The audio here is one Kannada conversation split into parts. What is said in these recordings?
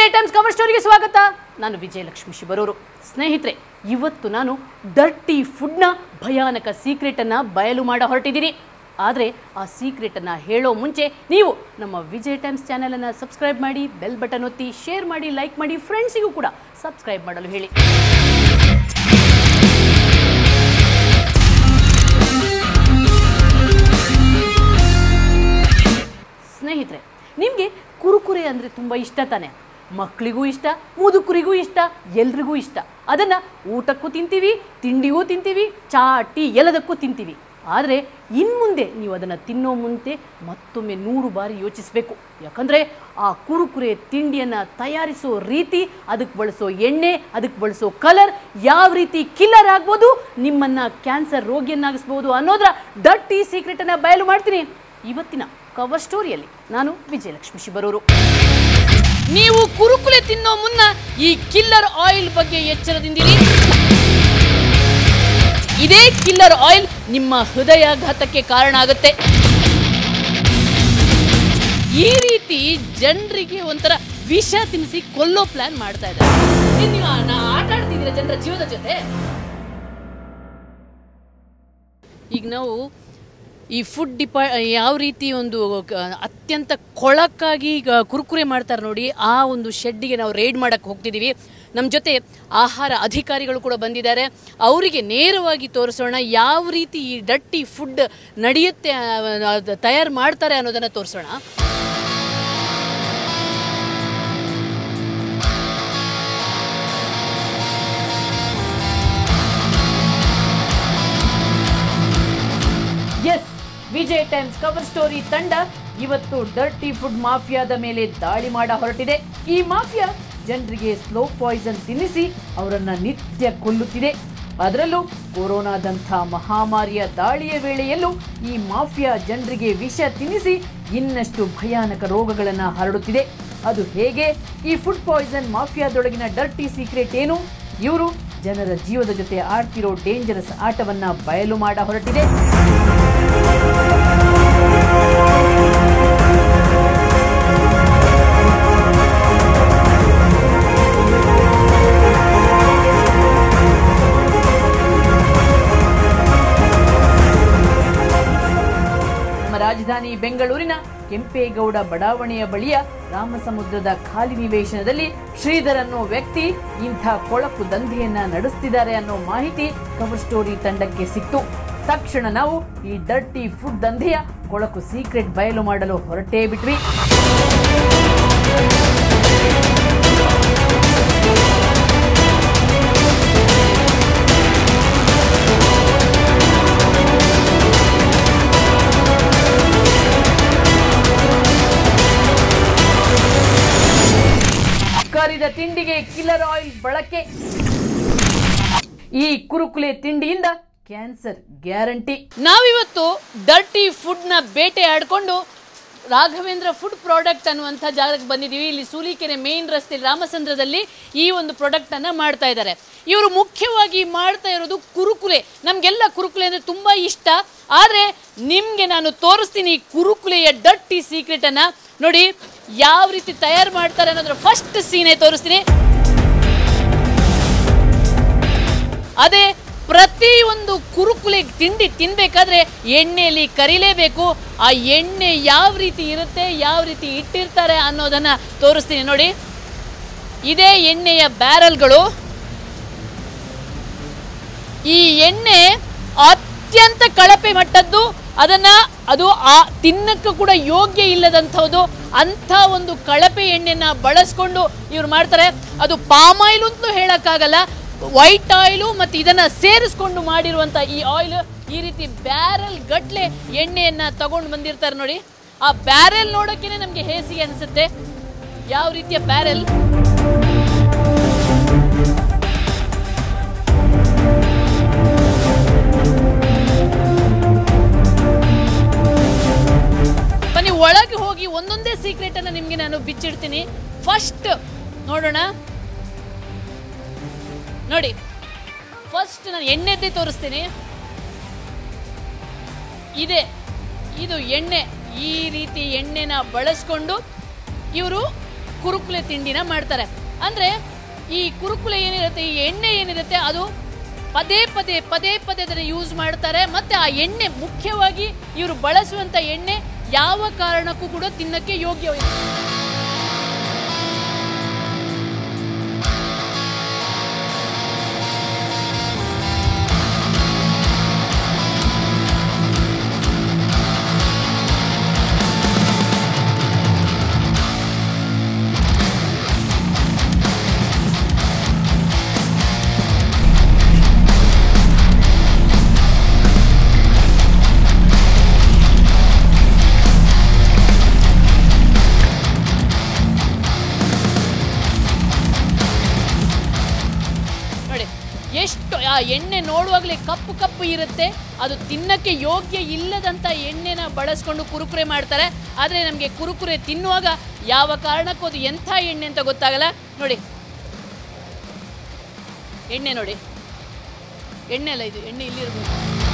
ವಿಜಯ್ ಟೈಮ್ಸ್ ಕವರ್ ಸ್ಟೋರಿಗೆ ಸ್ವಾಗತ ನಾನು ವಿಜಯಲಕ್ಷ್ಮಿ ಶಿಬರೂರು ಸ್ನೇಹಿತರೆ ಇವತ್ತು ನಾನು ಡರ್ಟಿ ಫುಡ್ನ ಭಯಾನಕ ಸೀಕ್ರೆಟನ್ನು ಬಯಲು ಮಾಡ ಹೊರಟಿದ್ದೀನಿ ಆದರೆ ಆ ಸೀಕ್ರೆಟನ್ನು ಹೇಳೋ ಮುಂಚೆ ನೀವು ನಮ್ಮ ವಿಜಯ್ ಟೈಮ್ಸ್ ಚಾನಲನ್ನು ಸಬ್ಸ್ಕ್ರೈಬ್ ಮಾಡಿ ಬೆಲ್ ಬಟನ್ ಒತ್ತಿ ಶೇರ್ ಮಾಡಿ ಲೈಕ್ ಮಾಡಿ ಫ್ರೆಂಡ್ಸಿಗೂ ಕೂಡ ಸಬ್ಸ್ಕ್ರೈಬ್ ಮಾಡಲು ಹೇಳಿ ಸ್ನೇಹಿತರೆ ನಿಮಗೆ ಕುರುಕುರೆ ಅಂದರೆ ತುಂಬ ಇಷ್ಟ ತಾನೆ ಮಕ್ಕಳಿಗೂ ಇಷ್ಟ ಮುದುಕರಿಗೂ ಇಷ್ಟ ಎಲ್ರಿಗೂ ಇಷ್ಟ ಅದನ್ನು ಊಟಕ್ಕೂ ತಿಂತೀವಿ ತಿಂಡಿಗೂ ತಿಂತೀವಿ ಚಾ ಟೀ ಎಲ್ಲದಕ್ಕೂ ತಿಂತೀವಿ ಆದರೆ ಇನ್ಮುಂದೆ ನೀವು ಅದನ್ನು ತಿನ್ನೋ ಮುಂದೆ ಮತ್ತೊಮ್ಮೆ ನೂರು ಬಾರಿ ಯೋಚಿಸಬೇಕು ಯಾಕಂದರೆ ಆ ಕುರುಕುರೆ ತಿಂಡಿಯನ್ನು ತಯಾರಿಸೋ ರೀತಿ ಅದಕ್ಕೆ ಬಳಸೋ ಎಣ್ಣೆ ಅದಕ್ಕೆ ಬಳಸೋ ಕಲರ್ ಯಾವ ರೀತಿ ಕಿಲ್ಲರ್ ಆಗ್ಬೋದು ನಿಮ್ಮನ್ನು ಕ್ಯಾನ್ಸರ್ ರೋಗಿಯನ್ನಾಗಿಸ್ಬೋದು ಅನ್ನೋದರ ಡರ್ಟಿ ಸೀಕ್ರೆಟನ್ನು ಬಯಲು ಮಾಡ್ತೀನಿ ಇವತ್ತಿನ ಕವರ್ ಸ್ಟೋರಿಯಲ್ಲಿ ನಾನು ವಿಜಯಲಕ್ಷ್ಮಿ ಶಿಬರೂರು ನೀವು ಕುರುಕುಲೆ ತಿನ್ನೋ ಮುನ್ನ ಈ ಕಿಲ್ಲರ್ ಆಯಿಲ್ ಬಗ್ಗೆ ಎಚ್ಚರದಿಂದಿರಿ ಇದೇ ಕಿಲ್ಲರ್ ಆಯಿಲ್ ನಿಮ್ಮ ಹೃದಯಾಘಾತಕ್ಕೆ ಕಾರಣ ಆಗುತ್ತೆ ಈ ರೀತಿ ಜನರಿಗೆ ಒಂಥರ ವಿಷ ತಿನ್ನಿಸಿ ಕೊಲ್ಲೋ ಪ್ಲಾನ್ ಮಾಡ್ತಾ ಇದ್ದಾರೆ ಏನ್ ನೀವು ಆ- ನಾ- ಆಟ ಆಡ್ತಿದ್ದೀರಾ ಜನರ ಜೀವದ ಜೊತೆ ಈಗ ನಾವು ಈ ಫುಡ್ ಡಿಪಾ ಯಾವ ರೀತಿ ಒಂದು ಕ- ಅತ್ಯಂತ ಕೊಳಕಾಗಿ ಈಗ ಕುರುಕುರೆ ಮಾಡ್ತಾರೆ ನೋಡಿ ಆ ಒಂದು ಶೆಡ್ಡಿಗೆ ನಾವು ರೇಡ್ ಮಾಡಕ್ಕೆ ಹೋಗ್ತಿದ್ದೀವಿ ನಮ್ಮ ಜೊತೆ ಆಹಾರ ಅಧಿಕಾರಿಗಳು ಕೂಡ ಬಂದಿದ್ದಾರೆ ಅವರಿಗೆ ನೇರವಾಗಿ ತೋರಿಸೋಣ ಯಾವ ರೀತಿ ಈ ಡಟ್ಟಿ ಫುಡ್ ನಡೆಯುತ್ತೆ ತಯಾರು ಮಾಡ್ತಾರೆ ಅನ್ನೋದನ್ನು ತೋರಿಸೋಣ yes Vijay Times cover story ತಂಡ ಇವತ್ತು ಡರ್ಟಿ ಫುಡ್ ಮಾಫಿಯಾದ ಮೇಲೆ ದಾಳಿ ಮಾಡ ಹೊರಟಿದೆ ಈ ಮಾಫಿಯಾ ಜನರಿಗೆ ಸ್ಲೋ ಪಾಯ್ಸನ್ ತಿನ್ನಿಸಿ ಅವರನ್ನ ನಿತ್ಯ ಕೊಲ್ಲುತ್ತಿದೆ ಅದರಲ್ಲೂ ಕೊರೋನಾದಂಥ ಮಹಾಮಾರಿಯ ದಾಳಿಯ ವೇಳೆಯಲ್ಲೂ ಈ ಮಾಫಿಯಾ ಜನರಿಗೆ ವಿಷ ತಿನ್ನಿಸಿ ಇನ್ನಷ್ಟು ಭಯಾನಕ ರೋಗಗಳನ್ನು ಹರಡುತ್ತಿದೆ ಅದು ಹೇಗೆ ಈ ಫುಡ್ ಪಾಯ್ಸನ್ ಮಾಫಿಯಾದೊಳಗಿನ ಡರ್ಟಿ ಸೀಕ್ರೆಟ್ ಏನು ಇವರು ಜನರ ಜೀವದ ಜೊತೆ ಆಡ್ತಿರೋ ಡೇಂಜರಸ್ ಆಟವನ್ನ ಬಯಲು ಮಾಡ ಹೊರಟಿದೆ ನಮ್ಮ ರಾಜಧಾನಿ ಬೆಂಗಳೂರಿನ ಕೆಂಪೇಗೌಡ ಬಡಾವಣೆಯ ಬಳಿಯ ರಾಮಸಮುದ್ರದ ಖಾಲಿ ನಿವೇಶನದಲ್ಲಿ ಶ್ರೀಧರ್ ಅನ್ನೋ ವ್ಯಕ್ತಿ ಇಂಥ ಕೊಳಕು ದಂಧೆಯನ್ನ ನಡೆಸ್ತಿದ್ದಾರೆ ಅನ್ನೋ ಮಾಹಿತಿ ಕವರ್ ಸ್ಟೋರಿ ತಂಡಕ್ಕೆ ಸಿಕ್ತು ತಕ್ಷಣ ನಾವು ಈ ಡರ್ಟಿ ಫುಡ್ ದಂಧೆಯ ಕೊಳಕು ಸೀಕ್ರೆಟ್ ಬಯಲು ಮಾಡಲು ಹೊರಟೇ ಬಿಟ್ವಿ ಕರಿದ ತಿಂಡಿಗೆ ಕಿಲ್ಲರ್ ಆಯಿಲ್ ಬಳಕೆ ಈ ಕುರುಕುಲೆ ತಿಂಡಿಯಿಂದ ಕ್ಯಾನ್ಸರ್ ಗ್ಯಾರಂಟಿ ನಾವಿವತ್ತು ಡರ್ಟಿ ಫುಡ್ನ ಬೇಟೆ ಆಡ್ಕೊಂಡು ರಾಘವೇಂದ್ರ ಫುಡ್ ಪ್ರಾಡಕ್ಟ್ ಅನ್ನುವಂಥ ಜಾಗಕ್ಕೆ ಬಂದಿದ್ದೀವಿ ಇಲ್ಲಿ ಸೂಲಿಕೆರೆ ಮೇನ್ ರಸ್ತೆ ರಾಮಚಂದ್ರದಲ್ಲಿ ಈ ಒಂದು ಪ್ರಾಡಕ್ಟನ್ನು ಮಾಡ್ತಾ ಇದ್ದಾರೆ ಇವರು ಮುಖ್ಯವಾಗಿ ಮಾಡ್ತಾ ಇರೋದು ಕುರುಕುಲೆ ನಮಗೆಲ್ಲ ಕುರುಕುಲೆ ಅಂದರೆ ತುಂಬ ಇಷ್ಟ ಆದರೆ ನಿಮಗೆ ನಾನು ತೋರಿಸ್ತೀನಿ ಈ ಕುರುಕುಲೆಯ ಡರ್ಟಿ ಸೀಕ್ರೆಟನ್ನು ನೋಡಿ ಯಾವ ರೀತಿ ತಯಾರು ಮಾಡ್ತಾರೆ ಅನ್ನೋದ್ರ ಫಸ್ಟ್ ಸೀನೇ ತೋರಿಸ್ತೀನಿ ಅದೇ ಪ್ರತಿ ಒಂದು ಕುರುಕುಲೆ ತಿಂಡಿ ತಿನ್ಬೇಕಾದ್ರೆ ಎಣ್ಣೆಯಲ್ಲಿ ಕರಿಲೇಬೇಕು ಆ ಎಣ್ಣೆ ಯಾವ ರೀತಿ ಇರುತ್ತೆ ಯಾವ ರೀತಿ ಇಟ್ಟಿರ್ತಾರೆ ಅನ್ನೋದನ್ನ ತೋರಿಸ್ತೀನಿ ನೋಡಿ ಇದೇ ಎಣ್ಣೆಯ ಬ್ಯಾರಲ್ಗಳು ಈ ಎಣ್ಣೆ ಅತ್ಯಂತ ಕಳಪೆ ಮಟ್ಟದ್ದು ಅದನ್ನ ಅದು ಆ ತಿನ್ನಕ್ಕೂ ಕೂಡ ಯೋಗ್ಯ ಇಲ್ಲದಂಥದ್ದು ಅಂಥ ಒಂದು ಕಳಪೆ ಎಣ್ಣೆನ ಬಳಸ್ಕೊಂಡು ಇವ್ರು ಮಾಡ್ತಾರೆ ಅದು ಪಾಮ್ ಆಯಿಲ್ ಅಂತಲೂ ಹೇಳಕ್ಕಾಗಲ್ಲ ವೈಟ್ ಆಯಿಲು ಮತ್ತು ಇದನ್ನ ಸೇರಿಸ್ಕೊಂಡು ಮಾಡಿರುವಂಥ ಈ ಆಯಿಲ್ ಈ ರೀತಿ ಬ್ಯಾರಲ್ ಗಟ್ಲೆ ಎಣ್ಣೆಯನ್ನ ತಗೊಂಡು ಬಂದಿರ್ತಾರೆ ನೋಡಿ ಆ ಬ್ಯಾರೆಲ್ ನೋಡೋಕ್ಕೇನೆ ನಮಗೆ ಹೇಸಿಗೆ ಅನಿಸುತ್ತೆ ಯಾವ ರೀತಿಯ ಬ್ಯಾರೆಲ್ ಬನ್ನಿ ಒಳಗೆ ಹೋಗಿ ಒಂದೊಂದೇ ಸೀಕ್ರೆಟ್ ಅನ್ನ ನಿಮ್ಗೆ ನಾನು ಬಿಚ್ಚಿಡ್ತೀನಿ ಫಸ್ಟ್ ನೋಡೋಣ ನೋಡಿ ಫಸ್ಟ್ ನಾನು ಎಣ್ಣೆದ್ದೇ ತೋರಿಸ್ತೀನಿ ಇದೆ ಇದು ಎಣ್ಣೆ ಈ ರೀತಿ ಎಣ್ಣೆನ ಬಳಸ್ಕೊಂಡು ಇವರು ಕುರುಕುಲೆ ತಿಂಡಿನ ಮಾಡ್ತಾರೆ ಅಂದ್ರೆ ಈ ಕುರುಕುಲೆ ಏನಿರುತ್ತೆ ಈ ಎಣ್ಣೆ ಏನಿರುತ್ತೆ ಅದು ಪದೇ ಪದೇ ಪದೇ ಪದೇ ಅದನ್ನು ಯೂಸ್ ಮಾಡ್ತಾರೆ ಮತ್ತೆ ಆ ಎಣ್ಣೆ ಮುಖ್ಯವಾಗಿ ಇವರು ಬಳಸುವಂತ ಎಣ್ಣೆ ಯಾವ ಕಾರಣಕ್ಕೂ ಕೂಡ ತಿನ್ನಕ್ಕೆ ಯೋಗ್ಯವಿಲ್ಲ ನೋಡಿ ಎಷ್ಟು ಆ ಎಣ್ಣೆ ನೋಡುವಾಗಲೇ ಕಪ್ಪು ಕಪ್ಪು ಇರುತ್ತೆ ಅದು ತಿನ್ನಕ್ಕೆ ಯೋಗ್ಯ ಇಲ್ಲದಂಥ ಎಣ್ಣೆನ ಬಳಸ್ಕೊಂಡು ಕುರುಕುರೆ ಮಾಡ್ತಾರೆ ಆದರೆ ನಮಗೆ ಕುರುಕುರೆ ತಿನ್ನುವಾಗ ಯಾವ ಕಾರಣಕ್ಕೂ ಅದು ಎಂಥ ಎಣ್ಣೆ ಅಂತ ಗೊತ್ತಾಗಲ್ಲ ನೋಡಿ ಎಣ್ಣೆ ನೋಡಿ ಎಣ್ಣೆ ಅಲ್ಲ ಇದು ಎಣ್ಣೆ ಇಲ್ಲಿರ್ಬೋದು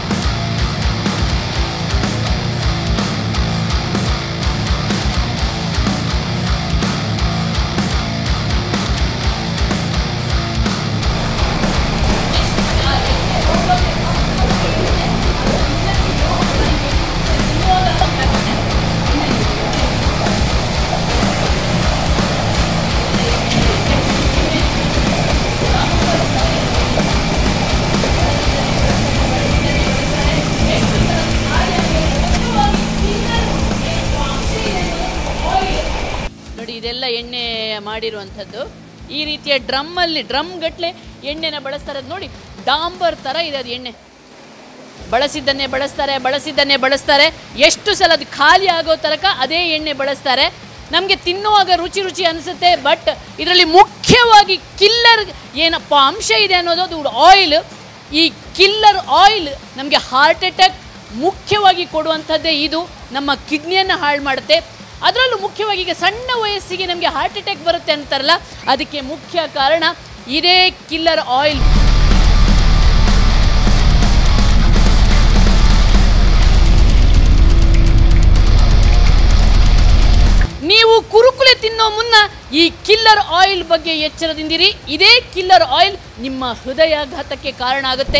ನೋಡಿ ಇದೆಲ್ಲ ಎಣ್ಣೆ ಮಾಡಿರುವಂಥದ್ದು ಈ ರೀತಿಯ ಡ್ರಮ್ಮಲ್ಲಿ ಡ್ರಮ್ ಗಟ್ಲೆ ಎಣ್ಣೆನ ಬಳಸ್ತಾರೆ ಅದು ನೋಡಿ ಡಾಂಬರ್ ಥರ ಇದೆ ಅದು ಎಣ್ಣೆ ಬಳಸಿದ್ದನ್ನೇ ಬಳಸ್ತಾರೆ ಬಳಸಿದ್ದನ್ನೇ ಬಳಸ್ತಾರೆ ಎಷ್ಟು ಸಲ ಅದು ಖಾಲಿ ಆಗೋ ತನಕ ಅದೇ ಎಣ್ಣೆ ಬಳಸ್ತಾರೆ ನಮಗೆ ತಿನ್ನುವಾಗ ರುಚಿ ರುಚಿ ಅನಿಸುತ್ತೆ ಬಟ್ ಇದರಲ್ಲಿ ಮುಖ್ಯವಾಗಿ ಕಿಲ್ಲರ್ ಏನಪ್ಪ ಅಂಶ ಇದೆ ಅನ್ನೋದು ಅದು ಆಯಿಲ್ ಈ ಕಿಲ್ಲರ್ ಆಯಿಲ್ ನಮಗೆ ಹಾರ್ಟ್ ಅಟ್ಯಾಕ್ ಮುಖ್ಯವಾಗಿ ಕೊಡುವಂಥದ್ದೇ ಇದು ನಮ್ಮ ಕಿಡ್ನಿಯನ್ನು ಹಾಳು ಮಾಡುತ್ತೆ ಅದರಲ್ಲೂ ಮುಖ್ಯವಾಗಿ ಈಗ ಸಣ್ಣ ವಯಸ್ಸಿಗೆ ನಮಗೆ ಹಾರ್ಟ್ ಅಟ್ಯಾಕ್ ಬರುತ್ತೆ ಅಂತಾರಲ್ಲ ಅದಕ್ಕೆ ಮುಖ್ಯ ಕಾರಣ ಇದೇ ಕಿಲ್ಲರ್ ಆಯಿಲ್ ನೀವು ಕುರುಕುಲೆ ತಿನ್ನೋ ಮುನ್ನ ಈ ಕಿಲ್ಲರ್ ಆಯಿಲ್ ಬಗ್ಗೆ ಎಚ್ಚರದಿಂದಿರಿ ಇದೇ ಕಿಲ್ಲರ್ ಆಯಿಲ್ ನಿಮ್ಮ ಹೃದಯಾಘಾತಕ್ಕೆ ಕಾರಣ ಆಗುತ್ತೆ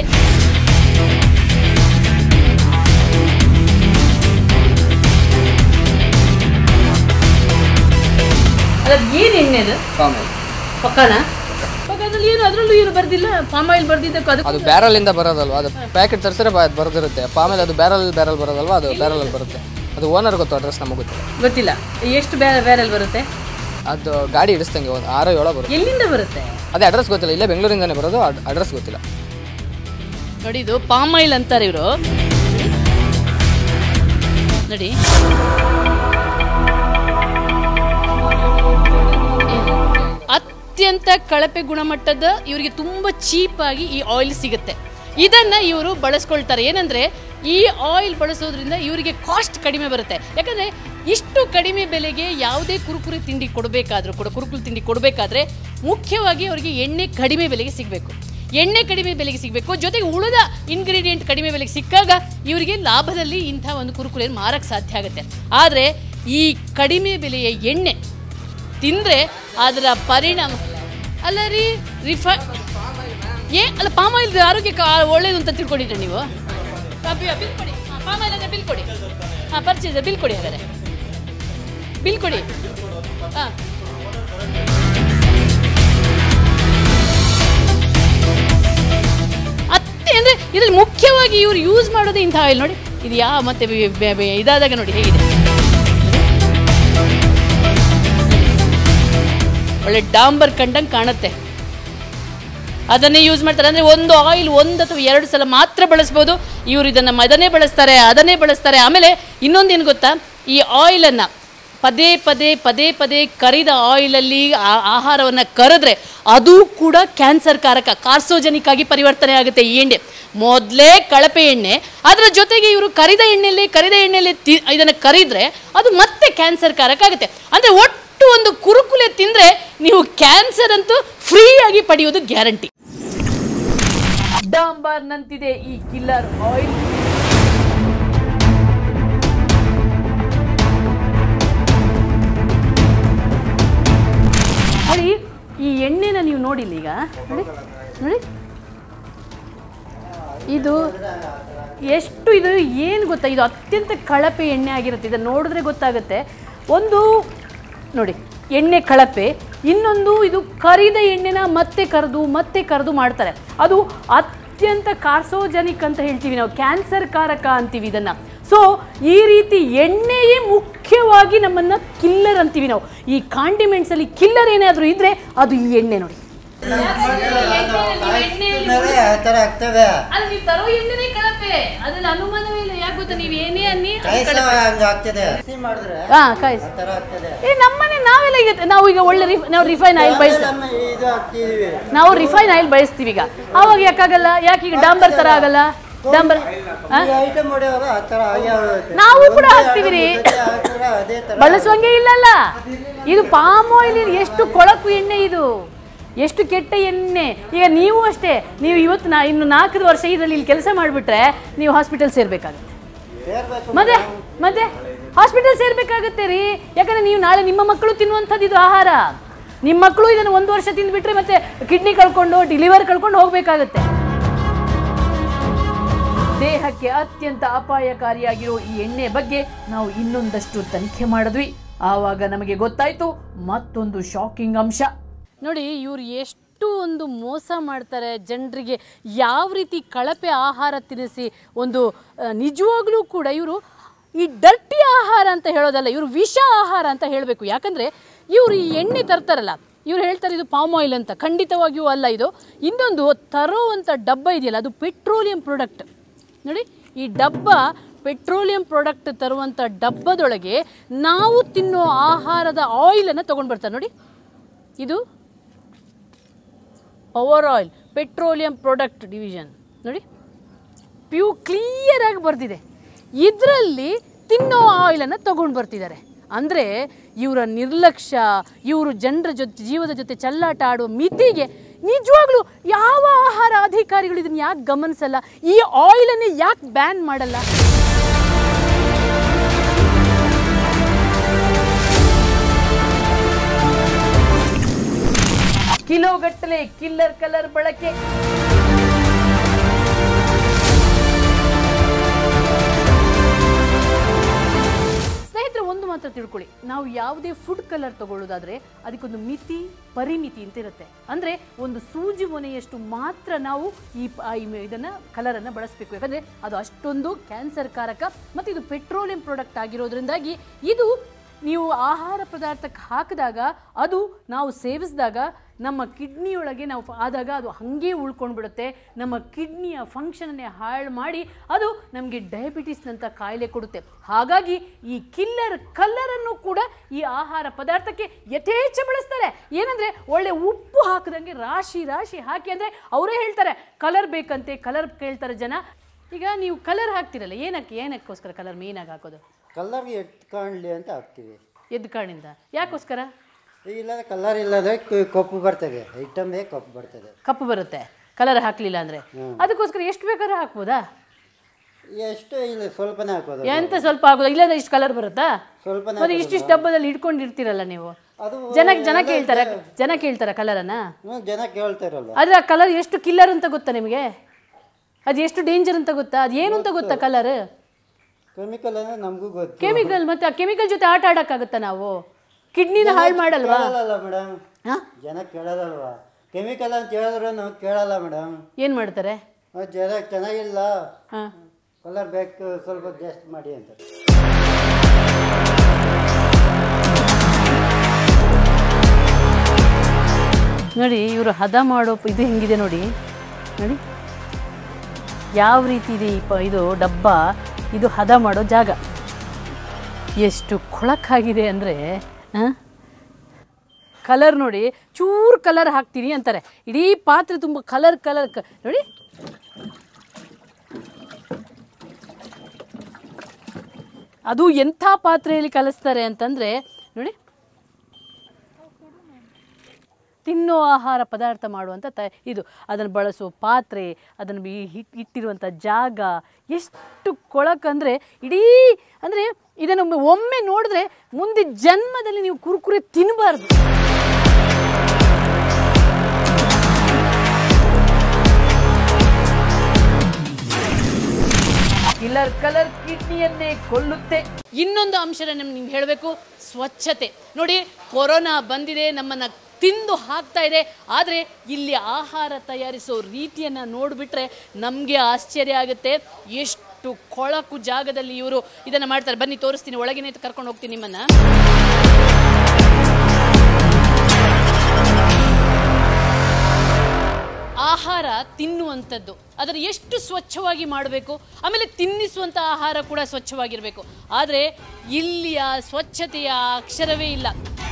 ಏನು ಎಣ್ಣೆ ಅದು ಪಾಮ್ ಆಯಿಲ್ ಪಕ್ಕನ ಪಕ್ಕದಲ್ಲಿ ಏನು ಅದರಲ್ಲೂ ಏನು ಬರ್ದಿಲ್ಲ ಪಾಮ್ ಆಯಿಲ್ ಬರ್ದಿದ್ದಕ್ಕೆ ಅದು ಅದು ಬ್ಯಾರಲ್ ಇಂದ ಬರೋದಲ್ವಾ ಅದು ಪ್ಯಾಕೆಟ್ ತರಿಸಿದ್ರೆ ಬರೋದಿರುತ್ತೆ ಪಾಮೇಲೆ ಅದು ಬ್ಯಾರಲ್ ಬ್ಯಾರಲ್ ಬರೋದಲ್ವಾ ಅದು ಬ್ಯಾರಲ್ ಅಲ್ಲಿ ಬರುತ್ತೆ ಅದು ಓನರ್ ಗೊತ್ತು ಅಡ್ರೆಸ್ ನಮಗೆ ಗೊತ್ತಿಲ್ಲ ಗೊತ್ತಿಲ್ಲ ಎಷ್ಟು ಬೇರೆ ಬೇರೆಲ್ಲಿ ಬರುತ್ತೆ ಅದು ಗಾಡಿ ಇಡಿಸ್ತಂಗೆ ಒಂದು ಆರೋ ಏಳೋ ಬರುತ್ತೆ ಎಲ್ಲಿಂದ ಬರುತ್ತೆ ಅದೇ ಅಡ್ರೆಸ್ ಗೊತ್ತಿಲ್ಲ ಇಲ್ಲೇ ಬೆಂಗಳೂರಿಂದನೇ ಬರೋದು ಅಡ್ರೆಸ್ ಗೊತ್ತಿಲ್ಲ ನೋಡಿ ಇದು ಪಾಮ್ ಆಯಿಲ್ ಅಂತಾರೆ ಇವರು ನೋಡಿ ಅತ್ಯಂತ ಕಳಪೆ ಗುಣಮಟ್ಟದ ಇವರಿಗೆ ತುಂಬ ಚೀಪಾಗಿ ಈ ಆಯಿಲ್ ಸಿಗುತ್ತೆ ಇದನ್ನ ಇವರು ಬಳಸ್ಕೊಳ್ತಾರೆ ಏನಂದ್ರೆ ಈ ಆಯಿಲ್ ಬಳಸೋದ್ರಿಂದ ಇವರಿಗೆ ಕಾಸ್ಟ್ ಕಡಿಮೆ ಬರುತ್ತೆ ಯಾಕಂದ್ರೆ ಇಷ್ಟು ಕಡಿಮೆ ಬೆಲೆಗೆ ಯಾವುದೇ ಕುರುಕುರಿ ತಿಂಡಿ ಕೊಡಬೇಕಾದ್ರೂ ಕೂಡ ಕುರುಕುರು ತಿಂಡಿ ಕೊಡಬೇಕಾದ್ರೆ ಮುಖ್ಯವಾಗಿ ಅವರಿಗೆ ಎಣ್ಣೆ ಕಡಿಮೆ ಬೆಲೆಗೆ ಸಿಗಬೇಕು ಎಣ್ಣೆ ಕಡಿಮೆ ಬೆಲೆಗೆ ಸಿಗಬೇಕು ಜೊತೆಗೆ ಉಳಿದ ಇಂಗ್ರೀಡಿಯೆಂಟ್ ಕಡಿಮೆ ಬೆಲೆಗೆ ಸಿಕ್ಕಾಗ ಇವರಿಗೆ ಲಾಭದಲ್ಲಿ ಇಂಥ ಒಂದು ಕುರುಕುರೆಯನ್ನು ಮಾರಕ್ಕೆ ಸಾಧ್ಯ ಆಗುತ್ತೆ ಆದರೆ ಈ ಕಡಿಮೆ ಬೆಲೆಯ ಎಣ್ಣೆ ತಿಂದರೆ ಅದರ ಪರಿಣಾಮ ಅಲ್ಲ ರೀ ರಿಫೈ ಏ ಅಲ್ಲ ಪಾಮ್ ಆಯಿಲ್ ಆರೋಗ್ಯಕ್ಕೆ ಆ- ಒಳ್ಳೇದು ಅಂತ ತಿಳ್ಕೊಂಡಿದ್ರೆ ನೀವು ಆ, ಬಿ- ಬಿಲ್ ಕೊಡಿ ಪಾಮ್ ಆಯಿಲ್ ಅಂದರೆ ಬಿಲ್ ಕೊಡಿ ಹಾಂ ಪರ್ಚೇಸ್ ಬಿಲ್ ಕೊಡಿ ಹಾಗಾದ್ರೆ ಬಿಲ್ ಕೊಡಿ ಹಾಂ ಅತ್ತೆ ಅಂದರೆ ಇದರಲ್ಲಿ ಮುಖ್ಯವಾಗಿ ಇವರು ಯೂಸ್ ಮಾಡೋದೇ ಇಂಥ ಆಯಿಲ್ ನೋಡಿ ಇದು ಯಾವ ಮತ್ತೆ ಬೆ- ಬೆ- ಬೆ- ಇದಾದಾಗ ನೋಡಿ ಹೇಗಿದೆ ಒಳ್ಳೆ ಡಾಂಬರ್ ಕಂಡಂಗೆ ಕಾಣುತ್ತೆ ಅದನ್ನೇ ಯೂಸ್ ಮಾಡ್ತಾರೆ ಅಂದರೆ ಒಂದು ಆಯಿಲ್ ಒಂದು ಅಥವಾ ಎರಡು ಸಲ ಮಾತ್ರ ಬಳಸ್ಬೋದು ಇವರು ಇದನ್ನು ಅದನ್ನೇ ಬಳಸ್ತಾರೆ ಅದನ್ನೇ ಬಳಸ್ತಾರೆ ಆಮೇಲೆ ಇನ್ನೊಂದೇನು ಗೊತ್ತಾ ಈ ಆಯಿಲನ್ನು ಪದೇ ಪದೇ ಪದೇ ಪದೇ ಕರಿದ ಆಯಿಲಲ್ಲಿ ಆ- ಆಹಾರವನ್ನು ಕರೆದ್ರೆ ಅದು ಕೂಡ ಕ್ಯಾನ್ಸರ್ ಕಾರಕ ಕಾರ್ಸೋಜನಿಕ್ ಆಗಿ ಪರಿವರ್ತನೆ ಆಗುತ್ತೆ ಈ ಎಣ್ಣೆ ಮೊದಲೇ ಕಳಪೆ ಎಣ್ಣೆ ಅದರ ಜೊತೆಗೆ ಇವರು ಕರಿದ ಎಣ್ಣೆಯಲ್ಲಿ ಕರಿದ ಎಣ್ಣೆಯಲ್ಲಿ ತಿ ಇದನ್ನು ಕರಿದ್ರೆ ಅದು ಮತ್ತೆ ಕ್ಯಾನ್ಸರ್ ಕಾರಕ ಆಗುತ್ತೆ ಅಂದರೆ ಒಟ್ಟು ಒಂದು ಕುರುಕುಲೆ ತಿಂದರೆ ನೀವು ಕ್ಯಾನ್ಸರ್ ಅಂತೂ ಫ್ರೀಯಾಗಿ ಪಡೆಯೋದು ಗ್ಯಾರಂಟಿ ಡಾಂಬರ್ನಂತಿದೆ ಈ ಕಿಲ್ಲರ್ ಆಯಿಲ್ ನೋಡಿ ಈ ಎಣ್ಣೆನ ನೀವು ನೋಡಿಲ್ಲ ಈಗ ನೋಡಿ ನೋಡಿ ಇದು ಎಷ್ಟು ಇದು ಏನು ಗೊತ್ತಾ ಇದು ಅತ್ಯಂತ ಕಳಪೆ ಎಣ್ಣೆ ಆಗಿರುತ್ತೆ ಇದನ್ನು ನೋಡಿದ್ರೆ ಗೊತ್ತಾಗುತ್ತೆ ಒಂದು ನೋಡಿ ಎಣ್ಣೆ ಕಳಪೆ ಇನ್ನೊಂದು ಇದು ಕರಿದ ಎಣ್ಣೆನ ಮತ್ತೆ ಕರೆದು ಮತ್ತೆ ಕರೆದು ಮಾಡ್ತಾರೆ ಅದು ಅತ್ಯಂತ ಕಾರ್ಸೋಜನಿಕ್ ಅಂತ ಹೇಳ್ತೀವಿ ನಾವು ಕ್ಯಾನ್ಸರ್ ಕಾರಕ ಅಂತೀವಿ ಇದನ್ನು ಸೊ ಈ ರೀತಿ ಎಣ್ಣೆಯೇ ಮುಖ್ಯವಾಗಿ ನಮ್ಮನ್ನ ಕಿಲ್ಲರ್ ಅಂತೀವಿ ನಾವು ಈ ಕಾಂಡಿಮೆಂಟ್ಸ್ ಅಲ್ಲಿ ಕಿಲ್ಲರ್ ಏನಾದರೂ ಇದ್ರೆ ಅದು ಈ ಎಣ್ಣೆ ನೋಡಿ ಮೇಲೆ ಆ ಥರ ಆಗ್ತವೆ ಅದು ನೀವು ತರೋ ಎಣ್ಣೆನೇ ಕಳಪೆ ಅದ್ರಲ್ಲಿ ಅನುಮಾನವೇ ಇಲ್ಲ ಯಾಕೆ ಗೊತ್ತಾ ನೀವು ಏನೇ ಅನ್ನಿ ಅದು ಕಾಯಿಸ ಕಳಪೆ. ಹಂಗ ಆಗ್ತದೆ ಬಿಸಿ ಮಾಡಿದ್ರೆ ಹಾ ಕಾಯಿಸ್ ಆ ಥರ ಆಗ್ತದೆ ಏ ನಮ್ಮನೆ ನಾವೆಲ್ಲ ಈಗ ನಾವು ಈಗ ಒಳ್ಳೆ ರಿಫ್ ನಾವು ರಿಫೈನ್ ಆಯಿಲ್ ಬಯಸ್ತೀವಿ ನಮ್ಮ ಇದು ಹಾಕ್ತಿದೀವಿ ನಾವು ರಿಫೈನ್ ಆಯಿಲ್ ಬಯಸ್ತೀವಿ ಈಗ ಅವಾಗ ಯಾಕಾಗಲ್ಲ ಯಾಕೆ ಈಗ ಡಾಂಬರ್ ತರ ಆಗಲ್ಲ ಡಾಂಬರ್ ಆ? ಈ ಐಟಮ್ ಹೊಡೆಯುವಾಗ ಆ ಥರ ಆಗೇ ಹೋಗುತ್ತೆ ನಾವು ಕೂಡ ಒಂದೇ ಹಾಕ್ತೀವಿ ರೀ. ಎರಡು ಜೊತೆ ಹಾಕಿದ್ರೆ ಅದೇ ಥರ ಬಳಸುವಂಗೆ ಇಲ್ಲಲ್ಲ ಇದು ಪಾಮ್ ಆಯಿಲ್ ಎಷ್ಟು ಕೊಳಕು ಎಣ್ಣೆ ಇದು ಎಷ್ಟು ಕೆಟ್ಟ ಎಣ್ಣೆ ಈಗ ನೀವು ಅಷ್ಟೇ ನೀವು ಇವತ್ತು ನಾ ಇನ್ನು ನಾಲ್ಕು ವರ್ಷ ಇದರಲ್ಲಿ ಇಲ್ಲಿ ಕೆಲಸ ಮಾಡಿಬಿಟ್ರೆ ನೀವು ಹಾಸ್ಪಿಟಲ್ ಸೇರ್ಬೇಕಾಗುತ್ತೆ ಸೇರ್ಬೇಕು ಮತ್ತೆ ಮತ್ತೆ ಹಾಸ್ಪಿಟಲ್ ಸೇರ್ಬೇಕಾಗತ್ತೆ ರೀ ಯಾಕಂದ್ರೆ ನೀವು ನಾಳೆ ನಿಮ್ಮ ಮಕ್ಕಳು ತಿನ್ನುವಂಥದ್ದು ಇದು ಆಹಾರ ನಿಮ್ಮ ಮಕ್ಕಳು ಇದನ್ನು ಒಂದು ವರ್ಷ ತಿಂದ್ಬಿಟ್ರೆ ಮತ್ತೆ ಕಿಡ್ನಿ ಕಳ್ಕೊಂಡು ಲಿವರ್ ಕಳ್ಕೊಂಡು ಹೋಗ್ಬೇಕಾಗತ್ತೆ ದೇಹಕ್ಕೆ ಅತ್ಯಂತ ಅಪಾಯಕಾರಿಯಾಗಿರೋ ಈ ಎಣ್ಣೆ ಬಗ್ಗೆ ನಾವು ಇನ್ನೊಂದಷ್ಟು ತನಿಖೆ ಮಾಡಿದ್ವಿ ಆವಾಗ ನಮಗೆ ಗೊತ್ತಾಯ್ತು ಮತ್ತೊಂದು ಶಾಕಿಂಗ್ ಅಂಶ ನೋಡಿ ಇವ್ರು ಎಷ್ಟು ಒಂದು ಮೋಸ ಮಾಡ್ತಾರೆ ಜನರಿಗೆ ಯಾವ ರೀತಿ ಕಳಪೆ ಆಹಾರ ತಿನ್ನಿಸಿ ಒಂದು ಆ, ನಿಜವಾಗ್ಲೂ ಕೂಡ ಇವರು ಈ ಡರ್ಟಿ ಆಹಾರ ಅಂತ ಹೇಳೋದಲ್ಲ ಇವರು ವಿಷ ಆಹಾರ ಅಂತ ಹೇಳಬೇಕು ಯಾಕಂದರೆ ಇವರು ಈ ಎಣ್ಣೆ ತರ್ತಾರಲ್ಲ ಇವ್ರು ಹೇಳ್ತಾರೆ ಇದು ಪಾಮ್ ಆಯಿಲ್ ಅಂತ ಖಂಡಿತವಾಗಿಯೂ ಅಲ್ಲ ಇದು ಇನ್ನೊಂದು ತರೋವಂಥ ಡಬ್ಬ ಇದೆಯಲ್ಲ ಅದು ಪೆಟ್ರೋಲಿಯಂ ಪ್ರಾಡಕ್ಟ್ ನೋಡಿ ಈ ಡಬ್ಬ ಪೆಟ್ರೋಲಿಯಂ ಪ್ರಾಡಕ್ಟ್ ತರುವಂಥ ಡಬ್ಬದೊಳಗೆ ನಾವು ತಿನ್ನೋ ಆಹಾರದ ಆಯಿಲನ್ನು ತೊಗೊಂಡು ಬರ್ತಾರೆ ನೋಡಿ ಇದು power oil petroleum product division ನೋಡಿ ಪ್ಯೂ ಕ್ಲಿಯರ್ ಆಗಿ ಬರ್ತಿದೆ ಇದರಲ್ಲಿ ತಿನ್ನೋ ಆಯಿಲನ್ನು ತಗೊಂಡು ಬರ್ತಿದ್ದಾರೆ ಅಂದರೆ ಇವರ ನಿರ್ಲಕ್ಷ್ಯ ಇವರು ಜನರ ಜೊತೆ ಜೀವದ ಜೊತೆ ಚಲ್ಲಾಟ ಆಡುವ ಮಿತಿಗೆ ನಿಜವಾಗ್ಲೂ ಯಾವ ಆಹಾರ ಅಧಿಕಾರಿಗಳು ಇದನ್ನು ಯಾಕೆ ಗಮನಿಸಲ್ಲ ಈ ಆಯಿಲನ್ನೇ ಯಾಕೆ ಬ್ಯಾನ್ ಮಾಡಲ್ಲ ಕಿಲೋಗಟ್ಟಲೆ ಕಿಲ್ಲರ್ ಕಲರ್ ಬಳಕೆ ಸ್ನೇಹಿತರೆ ಒಂದು ಮಾತ್ರ ತಿಳ್ಕೊಳ್ಳಿ ನಾವು ಯಾವುದೇ ಫುಡ್ ಕಲರ್ ತಗೊಳ್ಳೋದಾದ್ರೆ ಅದಕ್ಕೊಂದು ಮಿತಿ ಪರಿಮಿತಿ ಅಂತ ಇರುತ್ತೆ ಅಂದ್ರೆ ಒಂದು ಸೂಜಿ ಮೊನೆಯಷ್ಟು ಮಾತ್ರ ನಾವು ಈ ಪ- ಈ ಮ- ಇದನ್ನ ಕಲರನ್ನು ಬಳಸಬೇಕು ಯಾಕಂದ್ರೆ ಅದು ಅಷ್ಟೊಂದು ಕ್ಯಾನ್ಸರ್ ಕಾರಕ ಮತ್ತು ಇದು ಪೆಟ್ರೋಲಿಯಂ ಪ್ರಾಡಕ್ಟ್ ಆಗಿರೋದ್ರಿಂದಾಗಿ ಇದು ನೀವು ಆಹಾರ ಪದಾರ್ಥಕ್ಕೆ ಹಾಕಿದಾಗ ಅದು ನಾವು ಸೇವಿಸಿದಾಗ ನಮ್ಮ ಕಿಡ್ನಿಯೊಳಗೆ ನಾವು ಫ- ಆದಾಗ ಅದು ಹಾಗೇ ಉಳ್ಕೊಂಡು ಬಿಡುತ್ತೆ ನಮ್ಮ ಕಿಡ್ನಿಯ ಫಂಕ್ಷನನ್ನೇ ಹಾಳು ಮಾಡಿ ಅದು ನಮಗೆ ಡಯಾಬಿಟಿಸ್ನಂಥ ಕಾಯಿಲೆ ಕೊಡುತ್ತೆ ಹಾಗಾಗಿ ಈ ಕಿಲ್ಲರ್ ಕಲ್ಲರನ್ನು ಕೂಡ ಈ ಆಹಾರ ಪದಾರ್ಥಕ್ಕೆ ಯಥೇಚ್ಛ ಬಳಸ್ತಾರೆ ಏನಂದ್ರೆ ಒಳ್ಳೆ ಉಪ್ಪು ಹಾಕದಂಗೆ ರಾಶಿ ರಾಶಿ ಹಾಕಿ ಅಂದರೆ ಅವರೇ ಹೇಳ್ತಾರೆ ಕಲರ್ ಬೇಕಂತೆ ಕಲರ್ ಕೇಳ್ತಾರೆ ಜನ ಈಗ ನೀವು ಕಲರ್ ಹಾಕ್ತಿರಲ್ಲ ಏನಕ್ಕೆ ಏನಕ್ಕೋಸ್ಕರ ಕಲರ್ ಮೇಯ್ನಾಗಿ ಹಾಕೋದು ಕಲ್ಲರ್ಗೆ ಎಟ್ ಕಾಣಲಿ ಅಂತ ಹಾಕ್ತೀವಿ ಎದ್ದು ಕಾಣಿಂದ ಯಾಕೋಸ್ಕರ ಇಲ್ಲದ ಕಲರ್ ಇಲ್ಲದೆ ಕ- ಕಪ್ಪು ಬರ್ತದೆ ಐಟಮೇ ಕಪ್ಪು ಬರ್ತದೆ ಕಪ್ಪು ಬರುತ್ತೆ ಕಲರ್ ಹಾಕ್ಲಿಲ್ಲ ಅಂದ್ರೆ ಅದಕ್ಕೋಸ್ಕರ ಎಷ್ಟು ಬೇಕಾದ್ರೆ ಹಾಕ್ಬೋದಾ ಎಷ್ಟು ಇಲ್ಲ ಸ್ವಲ್ಪನೇ ಹಾಕೋದು ಎಂತ ಸ್ವಲ್ಪ ಆಗೋದು ಇಲ್ಲಾಂದ್ರೆ ಇಷ್ಟು ಕಲರ್ ಬರುತ್ತಾ ಸ್ವಲ್ಪನೇ ಮತ್ತೆ ಇಷ್ಟಿಷ್ಟು ಡಬ್ಬದಲ್ಲಿ ಇಟ್ಕೊಂಡಿರ್ತೀರಲ್ಲ ನೀವು ಅದು ಜನ ಜನ ಕೇಳ್ತಾರ ಜನ ಕೇಳ್ತಾರ ಕಲರನ್ನ ಹ್ಮ್, ಜನ ಕೇಳ್ತಾರಲ್ಲ ಆದ್ರೆ ಆ ಕಲರ್ ಎಷ್ಟು ಕಿಲ್ಲರ್ ಅಂತ ಗೊತ್ತಾ ನಿಮಗೆ ಅದು ಎಷ್ಟು ಡೇಂಜರ್ ಅಂತ ಗೊತ್ತಾ ಅದು ಏನು ಅಂತ ಗೊತ್ತಾ ಕಲರ್ ಕೆಮಿಕಲ್ ಅಂದ್ರೆ ನಮಗೂ ಗೊತ್ತು ಕೆಮಿಕಲ್ ಮತ್ತೆ ಆ ಕೆಮಿಕಲ್ ಜೊತೆ ಆಟ ಆಡಕ್ಕಾಗತ್ತಾ ನಾವು ಕಿಡ್ನಿನ ಹಾಳು ಮಾಡಲ್ವಾ ಕೇಳಲ್ಲ ಮೇಡಮ್ ಹಾ ಜನ ಕೇಳೋದಲ್ವಾ ಕೆಮಿಕಲ್ ಅಂತ ಹೇಳಿದ್ರು ನಾವು ಕೇಳಲ್ಲ ಮೇಡಮ್ ಏನ್ ಮಾಡ್ತಾರೆ ಜನ ಚೆನ್ನಾಗಿಲ್ಲ ಹಾ ಕಲರ್ ಬೇಕು ಸ್ವಲ್ಪ ಜಾಸ್ತಿ ಮಾಡಿ ಅಂತ ನೋಡಿ ಇವರು ಹದ ಮಾಡೋ ಪ- ಇದು ಹೆಂಗಿದೆ ನೋಡಿ ನೋಡಿ ಯಾವ ರೀತಿ ಇದೆ ಈ ಪ ಇದು ಡಬ್ಬ ಇದು ಹದ ಮಾಡೋ ಜಾಗ ಎಷ್ಟು ಕೊಳಕಾಗಿದೆ ಅಂದರೆ ಕಲರ್ ನೋಡಿ ಚೂರು ಕಲರ್ ಹಾಕ್ತೀನಿ ಅಂತಾರೆ ಇಡೀ ಪಾತ್ರೆ ತುಂಬ ಕಲರ್ ಕಲರ್ ಕ ನೋಡಿ ಅದು ಎಂಥ ಪಾತ್ರೆಯಲ್ಲಿ ಕಲಿಸ್ತಾರೆ ಅಂತಂದರೆ ನೋಡಿ ತಿನ್ನೋ ಆಹಾರ ಪದಾರ್ಥ ಮಾಡುವಂಥ ತ ಇದು ಅದನ್ನು ಬಳಸುವ ಪಾತ್ರೆ ಅದನ್ನು ಬಿ ಹಿಟ್ ಇಟ್ಟಿರುವಂಥ ಜಾಗ ಎಷ್ಟು ಕೊಳಕಂದರೆ ಇಡೀ ಅಂದರೆ ಇದನ್ನು ಒಮ್ಮೆ ನೋಡಿದ್ರೆ ಮುಂದೆ ಜನ್ಮದಲ್ಲಿ ನೀವು ಕುರುಕುರೆ ತಿನ್ನಬಾರ್ದು ಕಿಲರ್ ಕಲರ್ ಕಿಡ್ನಿಯನ್ನೇ ಕೊಲ್ಲುತ್ತೆ ಇನ್ನೊಂದು ಅಂಶ ನಿಮ್ಗೆ ಹೇಳಬೇಕು ಸ್ವಚ್ಛತೆ ನೋಡಿ ಕೊರೋನಾ ಬಂದಿದೆ ನಮ್ಮನ್ನ ತಿಂದು ಹಾಕ್ತಾ ಇದೆ ಆದರೆ ಇಲ್ಲಿ ಆಹಾರ ತಯಾರಿಸೋ ರೀತಿಯನ್ನು ನೋಡಿಬಿಟ್ರೆ ನಮಗೆ ಆಶ್ಚರ್ಯ ಆಗುತ್ತೆ ಎಷ್ಟು ಕೊಳಕು ಜಾಗದಲ್ಲಿ ಇವರು ಇದನ್ನು ಮಾಡ್ತಾರೆ ಬನ್ನಿ ತೋರಿಸ್ತೀನಿ ಒಳಗಿನ ಕರ್ಕೊಂಡು ಹೋಗ್ತೀನಿ ನಿಮ್ಮನ್ನ ಆಹಾರ ತಿನ್ನುವಂಥದ್ದು ಅದರ ಎಷ್ಟು ಸ್ವಚ್ಛವಾಗಿ ಮಾಡಬೇಕು ಆಮೇಲೆ ತಿನ್ನಿಸುವಂಥ ಆಹಾರ ಕೂಡ ಸ್ವಚ್ಛವಾಗಿರಬೇಕು ಆದರೆ ಇಲ್ಲಿಯ ಸ್ವಚ್ಛತೆಯ ಅಕ್ಷರವೇ ಇಲ್ಲ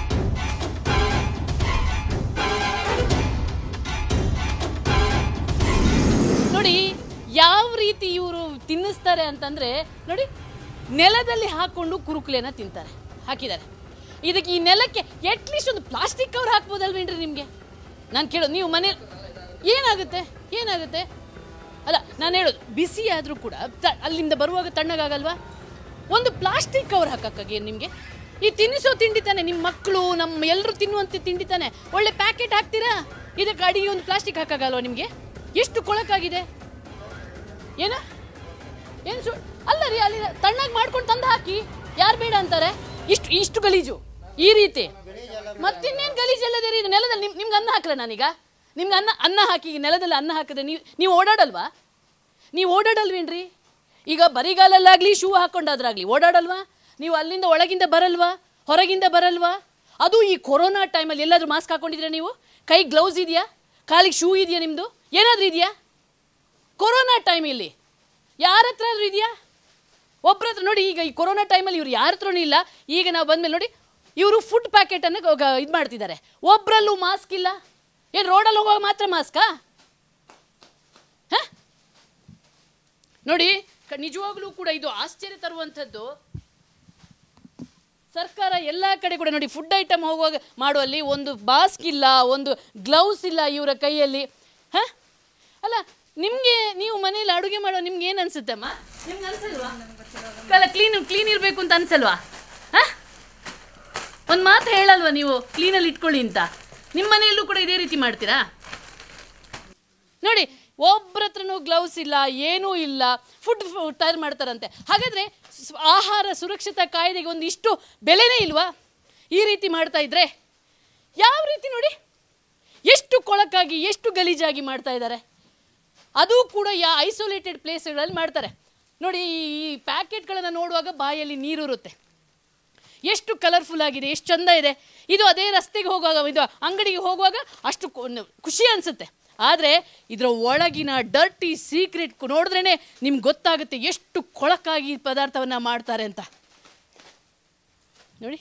ನೋಡಿ ಯಾವ ರೀತಿ ಇವರು ತಿನ್ನಿಸ್ತಾರೆ ಅಂತಂದ್ರೆ ನೋಡಿ ನೆಲದಲ್ಲಿ ಹಾಕೊಂಡು ಕುರುಕುಲೆನ ತಿಂತಾರೆ ಹಾಕಿದ್ದಾರೆ ಇದಕ್ಕೆ ಈ ನೆಲಕ್ಕೆ ಅಟ್ಲೀಸ್ಟ್ ಒಂದು ಪ್ಲಾಸ್ಟಿಕ್ ಕವರ್ ಹಾಕ್ಬೋದಲ್ವೇನ್ರಿ ನಿಮಗೆ ನಾನು ಕೇಳೋದು ನೀವು ಮನೆ ಏನಾಗುತ್ತೆ ಏನಾಗುತ್ತೆ ಅಲ್ಲ ನಾನು ಹೇಳೋದು ಬಿಸಿ ಆದರೂ ಕೂಡ ತ- ಅಲ್ಲಿಂದ ಬರುವಾಗ ತಣ್ಣಗಾಗಲ್ವಾ ಒಂದು ಪ್ಲಾಸ್ಟಿಕ್ ಕವರ್ ಹಾಕಕ್ಕಾಗಿ ನಿಮಗೆ ಈ ತಿನ್ನಿಸೋ ತಿಂಡಿ ತಾನೆ ನಿಮ್ಮ ಮಕ್ಕಳು ನಮ್ಮ ಎಲ್ಲರೂ ತಿನ್ನುವಂಥ ತಿಂಡಿ ತಾನೆ ಒಳ್ಳೆ ಪ್ಯಾಕೆಟ್ ಹಾಕ್ತೀರಾ ಇದಕ್ಕೆ ಅಡಿಗೆ ಒಂದು ಪ್ಲಾಸ್ಟಿಕ್ ಹಾಕಾಗಲ್ವಾ ನಿಮಗೆ ಎಷ್ಟು ಕೊಳಕಾಗಿದೆ ಏನ ಏನು ಸು ಅಲ್ಲ ರೀ ಅಲ್ಲಿ ತಣ್ಣಗೆ ಮಾಡ್ಕೊಂಡು ತಂದು ಹಾಕಿ ಯಾರು ಬೇಡ ಅಂತಾರೆ ಇಷ್ಟು ಇಷ್ಟು ಗಲೀಜು ಈ ರೀತಿ ಮತ್ತಿನ್ನೇನು ಗಲೀಜಲ್ಲದೆ ರೀ ಇದು ನೆಲದಲ್ಲಿ ನಿಮ್ ನಿಮ್ಗೆ ಅನ್ನ ಹಾಕಲ್ಲ ನಾನೀಗ ನಿಮ್ಗೆ ಅನ್ನ ಅನ್ನ ಹಾಕಿ ಈಗ ನೆಲದಲ್ಲಿ ಅನ್ನ ಹಾಕಿದ್ರೆ ನೀವು ನೀವು ಓಡಾಡಲ್ವಾ ನೀವು ಓಡಾಡಲ್ವೇನ್ರಿ ಈಗ ಬರಿಗಾಲಲ್ಲಾಗಲಿ ಶೂ ಹಾಕೊಂಡಾದ್ರಾಗಲಿ ಓಡಾಡಲ್ವಾ ನೀವು ಅಲ್ಲಿಂದ ಒಳಗಿಂದ ಬರಲ್ವಾ ಹೊರಗಿಂದ ಬರಲ್ವಾ ಅದು ಈ ಕೊರೋನಾ ಟೈಮಲ್ಲಿ ಎಲ್ಲಾದರೂ ಮಾಸ್ಕ್ ಹಾಕೊಂಡಿದ್ರೆ ನೀವು ಕೈ ಗ್ಲೌಸ್ ಇದೆಯಾ ಕಾಲಿಗೆ ಶೂ ಇದೆಯಾ ನಿಮ್ಮದು ಏನಾದರೂ ಇದೆಯಾ ಕೊರೋನಾ ಟೈಮ್ ಇಲ್ಲಿ ಯಾರ ಹತ್ರ ಆದ್ರೂ ಇದೆಯಾ ಒಬ್ಬರ ಹತ್ರ ನೋಡಿ ಈಗ ಈ ಕೊರೋನಾ ಟೈಮಲ್ಲಿ ಇವ್ರು ಯಾರ ಹತ್ರನೂ ಇಲ್ಲ ಈಗ ನಾವು ಬಂದ್ಮೇಲೆ ನೋಡಿ ಇವರು ಫುಡ್ ಪ್ಯಾಕೆಟನ್ನು ಇದು ಮಾಡ್ತಿದ್ದಾರೆ ಒಬ್ಬರಲ್ಲೂ ಮಾಸ್ಕ್ ಇಲ್ಲ ಏನು ರೋಡಲ್ಲಿ ಹೋಗುವಾಗ ಮಾತ್ರ ಮಾಸ್ಕಾ ಹ ನೋಡಿ ಕ- ನಿಜವಾಗ್ಲೂ ಕೂಡ ಇದು ಆಶ್ಚರ್ಯ ತರುವಂಥದ್ದು ಸರ್ಕಾರ ಎಲ್ಲ ಕಡೆ ಕೂಡ ನೋಡಿ ಫುಡ್ ಐಟಮ್ ಹೋಗುವಾಗ ಮಾಡುವಲ್ಲಿ ಒಂದು ಮಾಸ್ಕ್ ಇಲ್ಲ ಒಂದು ಗ್ಲೌಸ್ ಇಲ್ಲ ಇವರ ಕೈಯಲ್ಲಿ ಹ ಅಲ್ಲ ನಿಮಗೆ ನೀವು ಮನೇಲಿ ಅಡುಗೆ ಮಾಡೋ ನಿಮ್ಗೆ ಏನು ಅನ್ಸುತ್ತಮ್ಮ ನಿಮ್ಗೆ ಅನ್ಸಲ್ವಾ ಅಲ್ಲ ಕ್ಲೀನ್ ಕ್ಲೀನ್ ಇರಬೇಕು ಅಂತ ಅನ್ಸಲ್ವಾ ಹ ಒಂದು ಮಾತು ಹೇಳಲ್ವಾ ನೀವು ಕ್ಲೀನಲ್ಲಿ ಇಟ್ಕೊಳ್ಳಿ ಅಂತ ನಿಮ್ಮ ಮನೆಯಲ್ಲೂ ಕೂಡ ಇದೇ ರೀತಿ ಮಾಡ್ತೀರಾ ನೋಡಿ ಒಬ್ಬರ ಹತ್ರನೂ ಗ್ಲೌಸ್ ಇಲ್ಲ ಏನೂ ಇಲ್ಲ ಫುಡ್ ತಯಾರು ಮಾಡ್ತಾರಂತೆ ಹಾಗಾದರೆ ಸ್- ಆಹಾರ ಸುರಕ್ಷತಾ ಕಾಯ್ದೆಗೆ ಒಂದು ಇಷ್ಟು ಬೆಲೆನೇ ಇಲ್ವಾ ಈ ರೀತಿ ಮಾಡ್ತಾ ಇದ್ರೆ ಯಾವ ರೀತಿ ನೋಡಿ ಎಷ್ಟು ಕೊಳಕಾಗಿ ಎಷ್ಟು ಗಲೀಜಾಗಿ ಮಾಡ್ತಾ ಇದ್ದಾರೆ ಅದು ಕೂಡ ಯಾ ಐಸೋಲೇಟೆಡ್ ಪ್ಲೇಸ್ಗಳಲ್ಲಿ ಮಾಡ್ತಾರೆ ನೋಡಿ ಈ ಪ್ಯಾಕೆಟ್ಗಳನ್ನು ನೋಡುವಾಗ ಬಾಯಲ್ಲಿ ನೀರಿರುತ್ತೆ ಎಷ್ಟು ಕಲರ್ಫುಲ್ ಆಗಿದೆ ಎಷ್ಟು ಚಂದ ಇದೆ ಇದು ಅದೇ ರಸ್ತೆಗೆ ಹೋಗುವಾಗ ಇದು ಅಂಗಡಿಗೆ ಹೋಗುವಾಗ ಅಷ್ಟು ಕು- ಖುಷಿ ಅನಿಸುತ್ತೆ ಆದರೆ ಇದರ ಒಳಗಿನ ಡರ್ಟಿ ಸೀಕ್ರೆಟ್ ನೋಡಿದ್ರೇ ನಿಮ್ಗೆ ಗೊತ್ತಾಗುತ್ತೆ ಎಷ್ಟು ಕೊಳಕಾಗಿ ಈ ಪದಾರ್ಥವನ್ನು ಮಾಡ್ತಾರೆ ಅಂತ ನೋಡಿ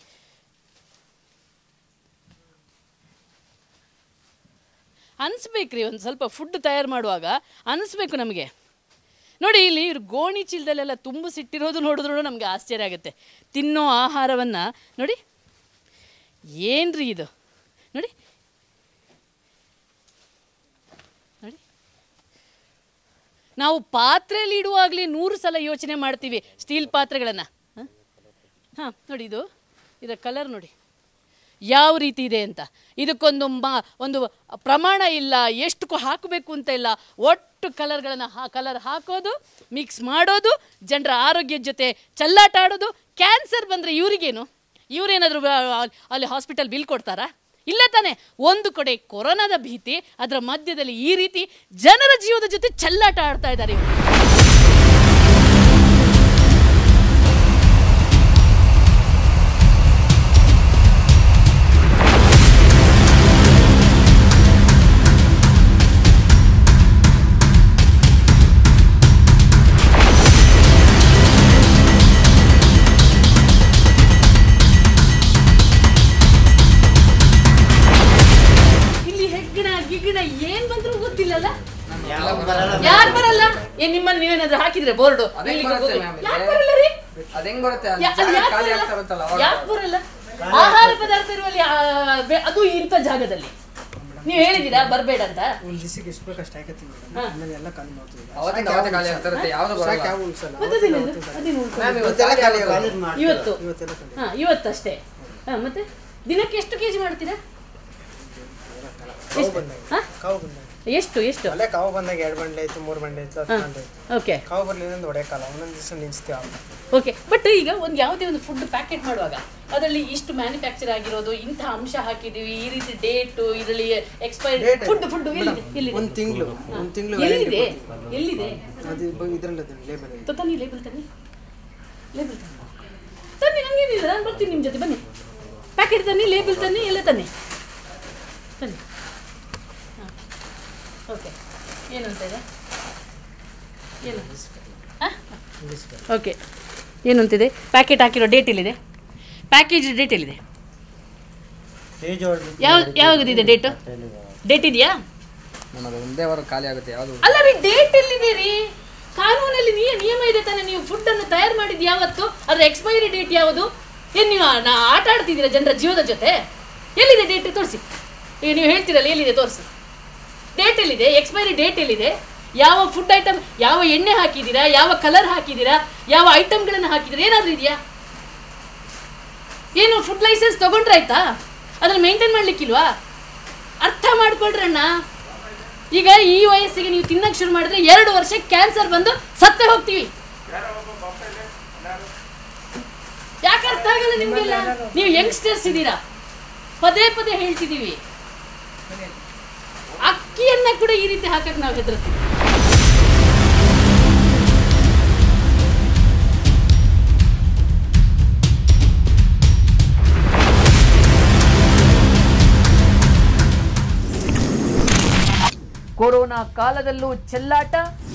ಅನಿಸ್ಬೇಕ್ರಿ ಒಂದು ಸ್ವಲ್ಪ ಫುಡ್ ತಯಾರು ಮಾಡುವಾಗ ಅನಿಸ್ಬೇಕು ನಮಗೆ ನೋಡಿ ಇಲ್ಲಿ ಇವ್ರು ಗೋಣಿ ಚೀಲದಲ್ಲೆಲ್ಲ ತುಂಬಿಸಿಟ್ಟಿರೋದು ನೋಡಿದ್ರು ನಮಗೆ ಆಶ್ಚರ್ಯ ಆಗುತ್ತೆ ತಿನ್ನೋ ಆಹಾರವನ್ನು ನೋಡಿ ಏನ್ರಿ ಇದು ನೋಡಿ ನೋಡಿ ನಾವು ಪಾತ್ರೆಯಲ್ಲಿ ಇಡುವಾಗಲೇ ನೂರು ಸಲ ಯೋಚನೆ ಮಾಡ್ತೀವಿ ಸ್ಟೀಲ್ ಪಾತ್ರೆಗಳನ್ನು ಹಾಂ ನೋಡಿ ಇದು ಇದರ ಕಲರ್ ನೋಡಿ ಯಾವ ರೀತಿ ಇದೆ ಅಂತ ಇದಕ್ಕೊಂದು ಮಾ ಒಂದು ಪ್ರಮಾಣ ಇಲ್ಲ ಎಷ್ಟು ಕ- ಹಾಕಬೇಕು ಅಂತ ಇಲ್ಲ ಒಟ್ಟು ಕಲರ್ಗಳನ್ನು ಹಾ ಕಲರ್ ಹಾಕೋದು ಮಿಕ್ಸ್ ಮಾಡೋದು ಜನರ ಆರೋಗ್ಯದ ಜೊತೆ ಚೆಲ್ಲಾಟ ಆಡೋದು ಕ್ಯಾನ್ಸರ್ ಬಂದರೆ ಇವರಿಗೇನು ಇವರೇನಾದರೂ ಅಲ್ಲಿ ಹಾಸ್ಪಿಟಲ್ ಬಿಲ್ ಕೊಡ್ತಾರಾ ಇಲ್ಲ ತಾನೆ ಒಂದು ಕಡೆ ಕೊರೋನಾದ ಭೀತಿ ಅದರ ಮಧ್ಯದಲ್ಲಿ ಈ ರೀತಿ ಜನರ ಜೀವದ ಜೊತೆ ಚೆಲ್ಲಾಟ ಆಡ್ತಾ ಇದ್ದಾರೆ ಇವರು ಇಲ್ಲಿ ಹೆಗ್ಗಣ ಗಿಗ್ಗಣ ಏನ್ ಬಂದ್ರು ಗೊತ್ತಿಲ್ಲಲ್ಲ ಯಾರು ಬರಲ್ಲ ಏನ್ ನಿಮ್ಮನ್ನ ನೀವೇನಾದ್ರೂ ಹಾಕಿದ್ರೆ ಬೋರ್ಡ್ ಅದೇನ್ ಬರುತ್ತೆ ma'am ಇಲ್ಲಿ? ಯಾಕೆ ಬರಲ್ಲ ರೀ ಅದ್ ಹೆಂಗ್ ಬರುತ್ತೆ ಅಲ್ಲಿ ಯಾ- ಅಲ್ಲಿ ಜಾಗ ಯಾಕ್ ಖಾಲಿ ಬರಲ್ಲ? ಆಗ್ತಾ ಇರುತ್ತಲ್ಲ ಅವಾಗ ಯಾಕ್ ಬರಲ್ಲ ಆಹಾರ ಪದಾರ್ಥ ಇರುವಲ್ಲಿ ಆ, ಬೆ- ಅದು ಇಂಥ ಜಾಗದಲ್ಲಿ ನೀವು ಹೇಳಿದ್ದೀರಾ ಬರ್ಬೇಡ ಅಂತ ಒಂದು ದಿವಸಕ್ಕೆ ಎಷ್ಟು ಬೇಕಷ್ಟು ಹಾಕತ್ತೀವಿ ಮೇಡಮ್ ಆಮೇಲೆ ಎಲ್ಲ ಖಾಲಿ ಮಾಡ್ತೀವಿ ಅವತ್ತಿಂದ ಅವತ್ತೇ ಖಾಲಿ ಆಗ್ತಾ ಇರುತ್ತೆ ಯಾವ್ದು ಸಾಕು ಬರಲ್ಲ ಯಾವ ಉಳ್ಸಲ್ಲ ಮತ್ತೆ ಅದೇನು? ಅದೇನು ಉಂಟು? ಮ್ಯಾಮ್ ಇವತ್ತು ಇವತ್ತೆಲ್ಲ ಖಾಲಿ ಖಾಲಿ ಆಗೋದು. ಆಗೋದು. ಇವತ್ತು ಇವತ್ತೆಲ್ಲ ಖಾಲಿ ಹಾ ಇವತ್ತಷ್ಟೇ ಹಾ ಮತ್ತೆ ದಿನಕ್ಕೆ ಎಷ್ಟು ಕೆಜಿ ಮಾಡ್ತೀರಾ ಕಾವು ಎಷ್ಟು? ಬಂದಾಗ ಹಾ? ಕಾವು ಬಂದಾಗ ಎಷ್ಟು ಎಷ್ಟು ಅಲ್ಲೇ ಕಾವು ಬಂದಾಗ ಎರಡು ಬಂಡೆ ಆಯ್ತು ಮೂರು ಬಂಡೆ ಆಯ್ತು ಹತ್ತು ಬಂಡೆ ಆಯ್ತು ಓಕೆ ಕಾವು ಬರ್ಲಿಲ್ಲ ಅಂದ್ರೆ ಹೊಡೆಯಕ್ಕಲ್ಲ ಒಂದೊಂದು ದಿವಸ ನಿಲ್ಲಿಸ್ತೀವಿ ಆಗ ಓಕೆ ಬಟ್ ಈಗ ಒಂದು ಯಾವುದೇ ಒಂದು ಫುಡ್ ಪ್ಯಾಕೆಟ್ ಮಾಡುವಾಗ ಅದರಲ್ಲಿ ಇಷ್ಟು ಮ್ಯಾನುಫ್ಯಾಕ್ಚರ್ ಆಗಿರೋದು ಇಂಥ ಅಂಶ ಹಾಕಿದೀವಿ ಈ ರೀತಿ ಡೇಟು ಇದರಲ್ಲಿ ಎಕ್ಸ್ಪೈರಿ Date ಫುಡ್ ಫುಡ್ ಎಲ್ಲಿದೆ ಎಲ್ಲಿದೆ ಒಂದು ತಿಂಗಳು ಒಂದು ತಿಂಗಳು ಎಲ್ಲಿದೆ ಎಲ್ಲಿದೆ ಅದು ಇದರಲ್ಲಿ ಅದನ್ನ ಲೇಬಲ್ ಇದೆ ತನ್ನಿ ಲೇಬಲ್ ತನ್ನಿ ಲೇಬಲ್ ತನ್ನಿ ತನ್ನಿ ನಂಗೇನಿಲ್ಲ ನಾನು ಬರ್ತೀನಿ ನಿಮ್ಮ ಜೊತೆ ಬನ್ನಿ ಪ್ಯಾಕೆಟ್ ತನ್ನಿ ಲೇಬಲ್ ತನ್ನಿ ಎಲ್ಲ ತನ್ನಿ ತನ್ನಿ ಹಾಂ ಓಕೆ ಏನು ಅಂತ ಇದೆ ಏನು ಓಕೆ ಏನು ಅಂತಿದೆ ಪ್ಯಾಕೆಟ್ ಹಾಕಿರೋ ಡೇಟ್ ಎಲ್ಲಿದೆ ಪ್ಯಾಕೇಜ್ ಡೇಟ್ ಎಲ್ಲಿದೆ ಪೇಜ್ ಯಾವ ಯಾವಾಗದಿದೆ ಡೇಟು ಡೇಟ್ ಇದೆಯಾ ನಮ್ಮದು ಒಂದೇ ವಾರ ಖಾಲಿ ಆಗುತ್ತೆ ಯಾವುದು ಅಲ್ಲ ರೀ ಡೇಟ್ ಎಲ್ಲಿದೆ ರೀ ಕಾನೂನಲ್ಲಿ ನಿಯ ನಿಯಮ ಇದೆ ತಾನೆ ನೀವು ಫುಡ್ ಅನ್ನು ತಯಾರು ಮಾಡಿದ್ದು ಯಾವತ್ತು ಅದ್ರ ಎಕ್ಸ್ಪೈರಿ ಡೇಟ್ ಯಾವುದು ಏನು ನೀವು ನಾ ಆಟ ಆಡ್ತಿದ್ದೀರಾ ಜನರ ಜೀವದ ಜೊತೆ ಎಲ್ಲಿದೆ ಡೇಟ್ ತೋರಿಸಿ ಈಗ ನೀವು ಹೇಳ್ತೀರಲ್ಲ ಎಲ್ಲಿದೆ ತೋರಿಸಿ ಡೇಟ್ ಎಲ್ಲಿದೆ ಎಕ್ಸ್ಪೈರಿ ಡೇಟ್ ಎಲ್ಲಿದೆ ಯಾವ ಫುಡ್ ಐಟಮ್ ಯಾವ ಎಣ್ಣೆ ಹಾಕಿದ್ದೀರಾ ಯಾವ ಕಲರ್ ಹಾಕಿದ್ದೀರಾ ಯಾವ ಐಟಮ್ಗಳನ್ನು ಹಾಕಿದ್ದೀರಾ ಏನಾದರೂ ಇದೆಯಾ ಏನು ಫುಡ್ ಲೈಸೆನ್ಸ್ ತಗೊಂಡ್ರಾಯ್ತಾ ಅದನ್ನು ಮೇಂಟೈನ್ ಮಾಡ್ಲಿಕ್ಕಿಲ್ವಾ ಅರ್ಥ ಮಾಡ್ಕೊಳ್ರಣ್ಣ ಈಗ ಈ ವಯಸ್ಸಿಗೆ ನೀವು ತಿನ್ನಕ್ಕೆ ಶುರು ಮಾಡಿದ್ರೆ ಎರಡು ವರ್ಷ ಕ್ಯಾನ್ಸರ್ ಬಂದು ಸತ್ತೇ ಹೋಗ್ತೀವಿ ಯಾಕೆ ಅರ್ಥ ಆಗಲ್ಲ ನಿಮ್ಗೆಲ್ಲ ನೀವು ಯಂಗ್ಸ್ಟರ್ಸ್ ಇದ್ದೀರಾ ಪದೇ ಪದೇ ಹೇಳ್ತಿದ್ದೀವಿ ಅಕ್ಕಿಯನ್ನ ಕೂಡ ಈ ರೀತಿ ಹಾಕಕ್ ನಾವು ಹೆದರ್ತೀವಿ ಕೊರೋನಾ ಕಾಲದಲ್ಲೂ ಚೆಲ್ಲಾಟ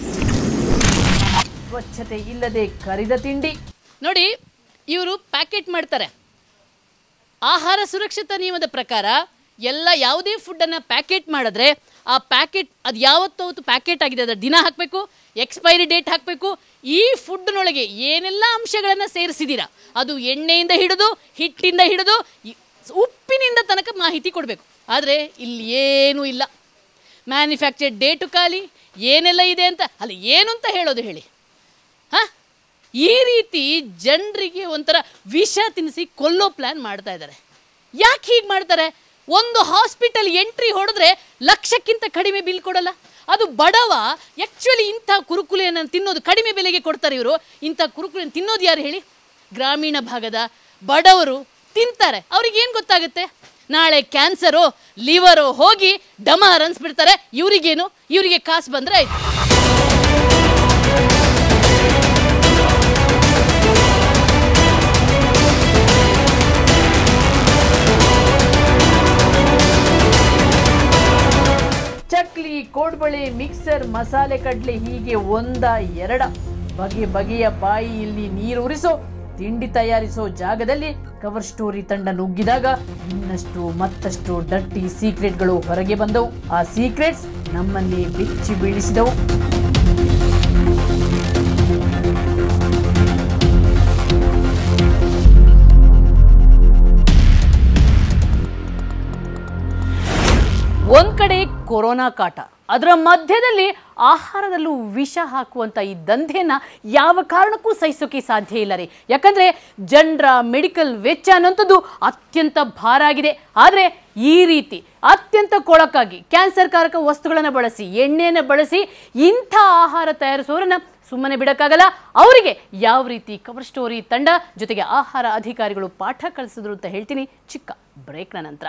ಸ್ವಚ್ಛತೆ ಇಲ್ಲದೆ ಕರಿದ ತಿಂಡಿ ನೋಡಿ ಇವರು ಪ್ಯಾಕೆಟ್ ಮಾಡ್ತಾರೆ ಆಹಾರ ಸುರಕ್ಷತಾ ನಿಯಮದ ಪ್ರಕಾರ ಎಲ್ಲ ಯಾವುದೇ ಫುಡ್ಡನ್ನು ಪ್ಯಾಕೆಟ್ ಮಾಡಿದ್ರೆ ಆ ಪ್ಯಾಕೆಟ್ ಅದು ಯಾವತ್ತೋ ಅವತ್ತು ಪ್ಯಾಕೆಟ್ ಆಗಿದೆ ಅದರ ದಿನ ಹಾಕಬೇಕು ಎಕ್ಸ್ಪೈರಿ ಡೇಟ್ ಹಾಕಬೇಕು ಈ ಫುಡ್ನೊಳಗೆ ಏನೆಲ್ಲ ಅಂಶಗಳನ್ನು ಸೇರಿಸಿದ್ದೀರಾ ಅದು ಎಣ್ಣೆಯಿಂದ ಹಿಡಿದು ಹಿಟ್ಟಿಂದ ಹಿಡಿದು ಈ- ಉಪ್ಪಿನಿಂದ ತನಕ ಮಾಹಿತಿ ಕೊಡಬೇಕು ಆದರೆ ಇಲ್ಲಿ ಏನೂ ಇಲ್ಲ ಮ್ಯಾನುಫ್ಯಾಕ್ಚರ್ಡ್ ಡೇಟು ಖಾಲಿ ಏನೆಲ್ಲ ಇದೆ ಅಂತ ಅಲ್ಲಿ ಏನು ಅಂತ ಹೇಳೋದು ಹೇಳಿ ಹಾಂ ಈ ರೀತಿ ಜನರಿಗೆ ಒಂಥರ ವಿಷ ತಿನ್ನಿಸಿ ಕೊಲ್ಲೋ ಪ್ಲ್ಯಾನ್ ಮಾಡ್ತಾ ಇದ್ದಾರೆ ಯಾಕೆ ಹೀಗೆ ಮಾಡ್ತಾರೆ ಒಂದು ಹಾಸ್ಪಿಟಲ್ ಎಂಟ್ರಿ ಹೊಡೆದ್ರೆ ಲಕ್ಷಕ್ಕಿಂತ ಕಡಿಮೆ ಬಿಲ್ ಕೊಡಲ್ಲ ಅದು ಬಡವ ಆ್ಯಕ್ಚುಲಿ ಇಂಥ ಕುರುಕುಲೆಯನ್ನು ತಿನ್ನೋದು ಕಡಿಮೆ ಬೆಲೆಗೆ ಕೊಡ್ತಾರೆ ಇವರು ಇಂಥ ಕುರುಕುಲೆಯನ್ನು ತಿನ್ನೋದು ಯಾರು ಹೇಳಿ ಗ್ರಾಮೀಣ ಭಾಗದ ಬಡವರು ತಿಂತಾರೆ ಅವ್ರಿಗೆ ಏನು ಗೊತ್ತಾಗುತ್ತೆ ನಾಳೆ ಕ್ಯಾನ್ಸರು ಲಿವರು ಹೋಗಿ ಡಮಾರ್ ಅನ್ಸ್ಬಿಡ್ತಾರೆ ಇವರಿಗೇನು ಇವರಿಗೆ ಕಾಸು ಬಂದರೆ ಆಯ್ತು ಚಕ್ಲಿ ಕೋಡ್ಬಳೆ ಮಿಕ್ಸರ್ ಮಸಾಲೆ ಕಡ್ಲೆ ಹೀಗೆ ಒಂದ ಎರಡ ಬಗೆ ಬಗೆಯ ಬಾಯಿಯಲ್ಲಿ ನೀರು ಉರಿಸೋ ತಿಂಡಿ ತಯಾರಿಸೋ ಜಾಗದಲ್ಲಿ ಕವರ್ ಸ್ಟೋರಿ ತಂಡ ನುಗ್ಗಿದಾಗ ಇನ್ನಷ್ಟು ಮತ್ತಷ್ಟು ಡರ್ಟಿ ಸೀಕ್ರೆಟ್ಗಳು ಹೊರಗೆ ಬಂದವು ಆ ಸೀಕ್ರೆಟ್ಸ್ ನಮ್ಮನ್ನೇ ಬೆಚ್ಚಿ ಬೀಳಿಸಿದವು ಒಂದ್ ಕಡೆ ಕೊರೋನಾ ಕಾಟ ಅದರ ಮಧ್ಯದಲ್ಲಿ ಆಹಾರದಲ್ಲೂ ವಿಷ ಹಾಕುವಂತ ಈ ದಂಧೆಯನ್ನ ಯಾವ ಕಾರಣಕ್ಕೂ ಸಹಿಸೋಕೆ ಸಾಧ್ಯ ಇಲ್ಲ ರೀ ಯಾಕಂದ್ರೆ ಜನರ ಮೆಡಿಕಲ್ ವೆಚ್ಚ ಅನ್ನೋಂಥದ್ದು ಅತ್ಯಂತ ಭಾರ ಆಗಿದೆ ಆದರೆ ಈ ರೀತಿ ಅತ್ಯಂತ ಕೊಳಕಾಗಿ ಕ್ಯಾನ್ಸರ್ ಕಾರಕ ವಸ್ತುಗಳನ್ನು ಬಳಸಿ ಎಣ್ಣೆಯನ್ನು ಬಳಸಿ ಇಂಥ ಆಹಾರ ತಯಾರಿಸೋರನ್ನ ಸುಮ್ಮನೆ ಬಿಡಕ್ಕಾಗಲ್ಲ ಅವರಿಗೆ ಯಾವ ರೀತಿ ಕವರ್ ಸ್ಟೋರಿ ತಂಡ ಜೊತೆಗೆ ಆಹಾರ ಅಧಿಕಾರಿಗಳು ಪಾಠ ಕಲಿಸಿದ್ರು ಅಂತ ಹೇಳ್ತೀನಿ ಚಿಕ್ಕ ಬ್ರೇಕ್ನ ನಂತರ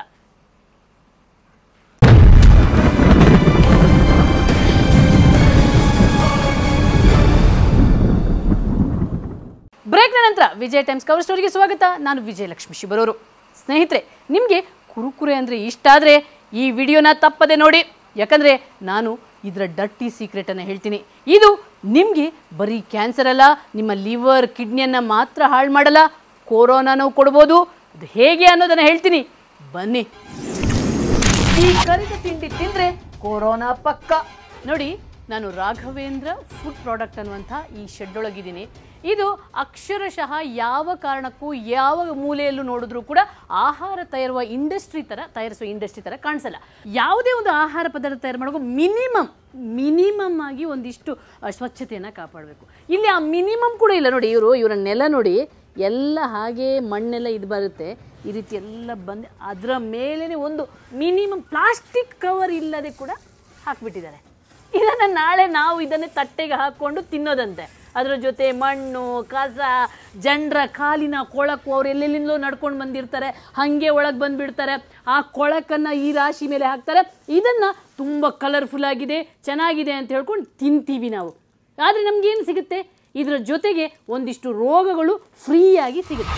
ಬ್ರೇಕ್ನ ನಂತರ ವಿಜಯ್ ಟೈಮ್ಸ್ ಕವರ್ ಸ್ಟೋರಿಗೆ ಸ್ವಾಗತ ನಾನು ವಿಜಯಲಕ್ಷ್ಮಿ ಶಿಬರೋರು ಸ್ನೇಹಿತರೆ ನಿಮಗೆ ಕುರುಕುರೆ ಅಂದರೆ ಇಷ್ಟ ಆದರೆ ಈ ವಿಡಿಯೋನ ತಪ್ಪದೆ ನೋಡಿ ಯಾಕಂದರೆ ನಾನು ಇದರ ಡರ್ಟಿ ಸೀಕ್ರೆಟನ್ನು ಹೇಳ್ತೀನಿ ಇದು ನಿಮಗೆ ಬರೀ ಕ್ಯಾನ್ಸರ್ ಅಲ್ಲ ನಿಮ್ಮ ಲಿವರ್ ಕಿಡ್ನಿಯನ್ನು ಮಾತ್ರ ಹಾಳು ಮಾಡಲ್ಲ ಕೊರೋನಾನೂ ಕೊಡ್ಬೋದು ಇದು ಹೇಗೆ ಅನ್ನೋದನ್ನು ಹೇಳ್ತೀನಿ ಬನ್ನಿ ಈ ಕರಿದ ತಿಂಡಿ ತಿಂದ್ರೆ ಕೊರೋನಾ ಪಕ್ಕ ನೋಡಿ ನಾನು ರಾಘವೇಂದ್ರ ಫುಡ್ ಪ್ರಾಡಕ್ಟ್ ಅನ್ನುವಂಥ ಈ ಶೆಡ್ ಒಳಗಿದ್ದೀನಿ ಇದು ಅಕ್ಷರಶಃ ಯಾವ ಕಾರಣಕ್ಕೂ ಯಾವ ಮೂಲೆಯಲ್ಲೂ ನೋಡಿದ್ರೂ ಕೂಡ ಆಹಾರ ತಯಾರುವ ಇಂಡಸ್ಟ್ರಿ ಥರ ತಯಾರಿಸುವ ಇಂಡಸ್ಟ್ರಿ ಥರ ಕಾಣಿಸಲ್ಲ ಯಾವುದೇ ಒಂದು ಆಹಾರ ಪದಾರ್ಥ ತಯಾರು ಮಾಡುವಾಗ ಮಿನಿಮಮ್ ಮಿನಿಮಮ್ ಆಗಿ ಒಂದಿಷ್ಟು ಆ, ಸ್ವಚ್ಛತೆಯನ್ನು ಕಾಪಾಡಬೇಕು ಇಲ್ಲಿ ಆ ಮಿನಿಮಮ್ ಕೂಡ ಇಲ್ಲ ನೋಡಿ ಇವರು ಇವರ ನೆಲ ನೋಡಿ ಎಲ್ಲ ಹಾಗೆ ಮಣ್ಣೆಲ್ಲ ಇದು ಬರುತ್ತೆ ಈ ರೀತಿ ಎಲ್ಲ ಬಂದು ಅದರ ಮೇಲೇ ಒಂದು ಮಿನಿಮಮ್ ಪ್ಲಾಸ್ಟಿಕ್ ಕವರ್ ಇಲ್ಲದೆ ಕೂಡ ಹಾಕ್ಬಿಟ್ಟಿದ್ದಾರೆ ಇದನ್ನು ನಾಳೆ ನಾವು ಇದನ್ನೇ ತಟ್ಟೆಗೆ ಹಾಕ್ಕೊಂಡು ತಿನ್ನೋದಂತೆ ಅದರ ಜೊತೆ ಮಣ್ಣು ಕಸ ಜನರ ಕಾಲಿನ ಕೊಳಕು ಅವ್ರು ಎಲ್ಲೆಲ್ಲಿಂದಲೋ ನಡ್ಕೊಂಡು ಬಂದಿರ್ತಾರೆ ಹಾಗೆ ಒಳಗೆ ಬಂದುಬಿಡ್ತಾರೆ ಆ ಕೊಳಕನ್ನು ಈ ರಾಶಿ ಮೇಲೆ ಹಾಕ್ತಾರೆ ಇದನ್ನು ತುಂಬ ಕಲರ್ಫುಲ್ ಆಗಿದೆ ಚೆನ್ನಾಗಿದೆ ಅಂತ ಹೇಳ್ಕೊಂಡು ತಿಂತೀವಿ ನಾವು ಆದರೆ ನಮಗೇನು ಸಿಗುತ್ತೆ ಇದರ ಜೊತೆಗೆ ಒಂದಿಷ್ಟು ರೋಗಗಳು ಫ್ರೀಯಾಗಿ ಸಿಗುತ್ತೆ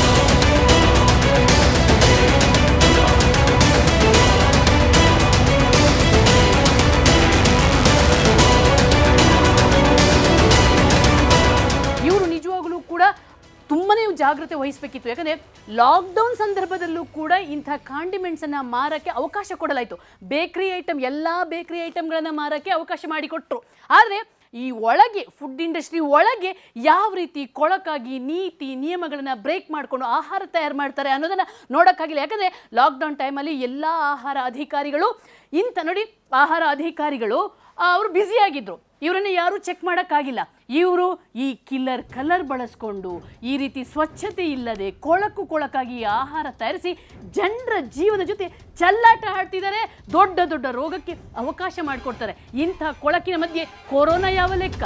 ಇವರು ನಿಜವಾಗ್ಲೂ ಕೂಡ ತುಂಬನೇ ಜಾಗ್ರತೆ ವಹಿಸಬೇಕಿತ್ತು ಯಾಕಂದರೆ ಲಾಕ್ಡೌನ್ ಸಂದರ್ಭದಲ್ಲೂ ಕೂಡ ಇಂಥ ಕಾಂಡಿಮೆಂಟ್ಸನ್ನು ಮಾರಕ್ಕೆ ಅವಕಾಶ ಕೊಡಲಾಯಿತು ಬೇಕ್ರಿ ಐಟಮ್ ಎಲ್ಲ ಬೇಕ್ರಿ ಐಟಮ್ಗಳನ್ನು ಮಾರಕ್ಕೆ ಅವಕಾಶ ಮಾಡಿಕೊಟ್ರು ಆದರೆ ಈ ಒಳಗೆ ಫುಡ್ ಇಂಡಸ್ಟ್ರಿ ಒಳಗೆ ಯಾವ ರೀತಿ ಕೊಳಕಾಗಿ ನೀತಿ ನಿಯಮಗಳನ್ನು ಬ್ರೇಕ್ ಮಾಡಿಕೊಂಡು ಆಹಾರ ತಯಾರು ಮಾಡ್ತಾರೆ ಅನ್ನೋದನ್ನು ನೋಡೋಕ್ಕಾಗಿಲ್ಲ ಯಾಕಂದರೆ ಲಾಕ್ಡೌನ್ ಟೈಮಲ್ಲಿ ಎಲ್ಲ ಆಹಾರ ಅಧಿಕಾರಿಗಳು ಇಂಥ ನೋಡಿ ಆಹಾರ ಅಧಿಕಾರಿಗಳು ಅವರು ಬ್ಯುಸಿಯಾಗಿದ್ದರು ಇವರನ್ನು ಯಾರೂ ಚೆಕ್ ಮಾಡೋಕ್ಕಾಗಿಲ್ಲ ಇವರು ಈ ಕಿಲ್ಲರ್ ಕಲರ್ ಬಳಸ್ಕೊಂಡು ಈ ರೀತಿ ಸ್ವಚ್ಛತೆ ಇಲ್ಲದೆ ಕೊಳಕು ಕೊಳಕಾಗಿ ಈ ಆಹಾರ ತಯಾರಿಸಿ ಜನರ ಜೀವನ ಜೊತೆ ಚಲ್ಲಾಟ ಆಡ್ತಿದ್ದಾರೆ ದೊಡ್ಡ ದೊಡ್ಡ ರೋಗಕ್ಕೆ ಅವಕಾಶ ಮಾಡಿಕೊಡ್ತಾರೆ ಇಂಥ ಕೊಳಕಿನ ಮಧ್ಯೆ ಕೊರೋನಾ ಯಾವ ಲೆಕ್ಕ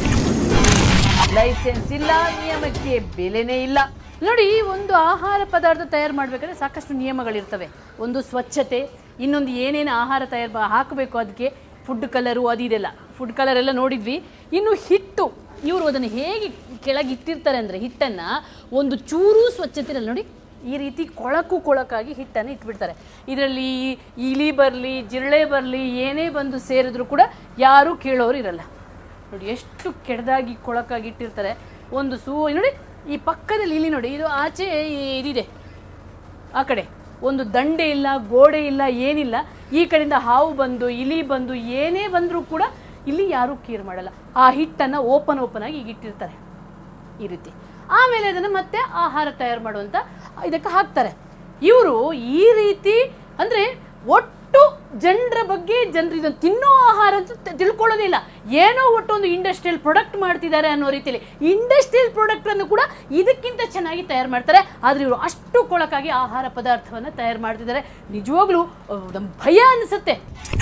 ಲೈಸೆನ್ಸ್ ಇಲ್ಲ ನಿಯಮಕ್ಕೆ ಬೆಲೆನೇ ಇಲ್ಲ ನೋಡಿ ಒಂದು ಆಹಾರ ಪದಾರ್ಥ ತಯಾರು ಮಾಡಬೇಕಾದ್ರೆ ಸಾಕಷ್ಟು ನಿಯಮಗಳಿರ್ತವೆ ಒಂದು ಸ್ವಚ್ಛತೆ ಇನ್ನೊಂದು ಏನೇನು ಆಹಾರ ತಯಾರು ಹಾಕಬೇಕು ಅದಕ್ಕೆ ಫುಡ್ ಕಲರು ಅದು ಇದೆಲ್ಲ ಫುಡ್ ಕಲರ್ ಎಲ್ಲ ನೋಡಿದ್ವಿ ಇನ್ನು ಹಿಟ್ಟು ಇವರು ಅದನ್ನು ಹೇಗೆ ಕೆಳಗೆ ಇಟ್ಟಿರ್ತಾರೆ ಅಂದರೆ ಹಿಟ್ಟನ್ನು ಒಂದು ಚೂರು ಸ್ವಚ್ಛತೆ ಇರಲ್ಲ ನೋಡಿ ಈ ರೀತಿ ಕೊಳಕು ಕೊಳಕಾಗಿ ಹಿಟ್ಟನ್ನು ಇಟ್ಬಿಡ್ತಾರೆ ಇದರಲ್ಲಿ ಇಲಿ ಬರಲಿ ಜಿರಳೆ ಬರಲಿ ಏನೇ ಬಂದು ಸೇರಿದ್ರು ಕೂಡ ಯಾರೂ ಕೇಳೋರು ಇರಲ್ಲ ನೋಡಿ ಎಷ್ಟು ಕೆಡದಾಗಿ ಕೊಳಕಾಗಿ ಇಟ್ಟಿರ್ತಾರೆ ಒಂದು ಸೂ ನೋಡಿ ಈ ಪಕ್ಕದಲ್ಲಿ ಇಲ್ಲಿ ನೋಡಿ ಇದು ಆಚೆ ಈ- ಇದಿದೆ ಆ ಕಡೆ ಒಂದು ದಂಡೆ ಇಲ್ಲ ಗೋಡೆ ಇಲ್ಲ ಏನಿಲ್ಲ ಈ ಕಡೆಯಿಂದ ಹಾವು ಬಂದು ಇಲಿ ಬಂದು ಏನೇ ಬಂದರೂ ಕೂಡ ಇಲ್ಲಿ ಯಾರೂ ಕೇರ್ ಮಾಡಲ್ಲ ಆ ಹಿಟ್ಟನ್ನು ಓಪನ್ ಓಪನ್ ಆಗಿ ಈಗ ಇಟ್ಟಿರ್ತಾರೆ ಈ ರೀತಿ ಆಮೇಲೆ ಅದನ್ನು ಮತ್ತೆ ಆಹಾರ ತಯಾರು ಮಾಡುವಂಥ ಇದಕ್ಕೆ ಹಾಕ್ತಾರೆ ಇವರು ಈ ರೀತಿ ಅಂದರೆ ಒಟ್ಟು ಜನರ ಬಗ್ಗೆ ಜನರು ಇದನ್ನು ತಿನ್ನೋ ಆಹಾರ ಅಂತ ತಿ- ತಿಳ್ಕೊಳ್ಳೋದೇ ಇಲ್ಲ ಏನೋ ಒಟ್ಟು ಒಂದು ಇಂಡಸ್ಟ್ರಿಯಲ್ ಪ್ರಾಡಕ್ಟ್ ಮಾಡ್ತಿದ್ದಾರೆ ಅನ್ನೋ ರೀತಿಯಲ್ಲಿ ಇಂಡಸ್ಟ್ರಿಯಲ್ ಪ್ರಾಡಕ್ಟನ್ನು ಕೂಡ ಇದಕ್ಕಿಂತ ಚೆನ್ನಾಗಿ ತಯಾರು ಮಾಡ್ತಾರೆ ಆದರೆ ಇವರು ಅಷ್ಟು ಕೊಳಕಾಗಿ ಆಹಾರ ಪದಾರ್ಥವನ್ನು ತಯಾರು ಮಾಡ್ತಿದ್ದಾರೆ ನಿಜವಾಗ್ಲೂ ನಮ್ಗೆ ಭಯ ಅನಿಸುತ್ತೆ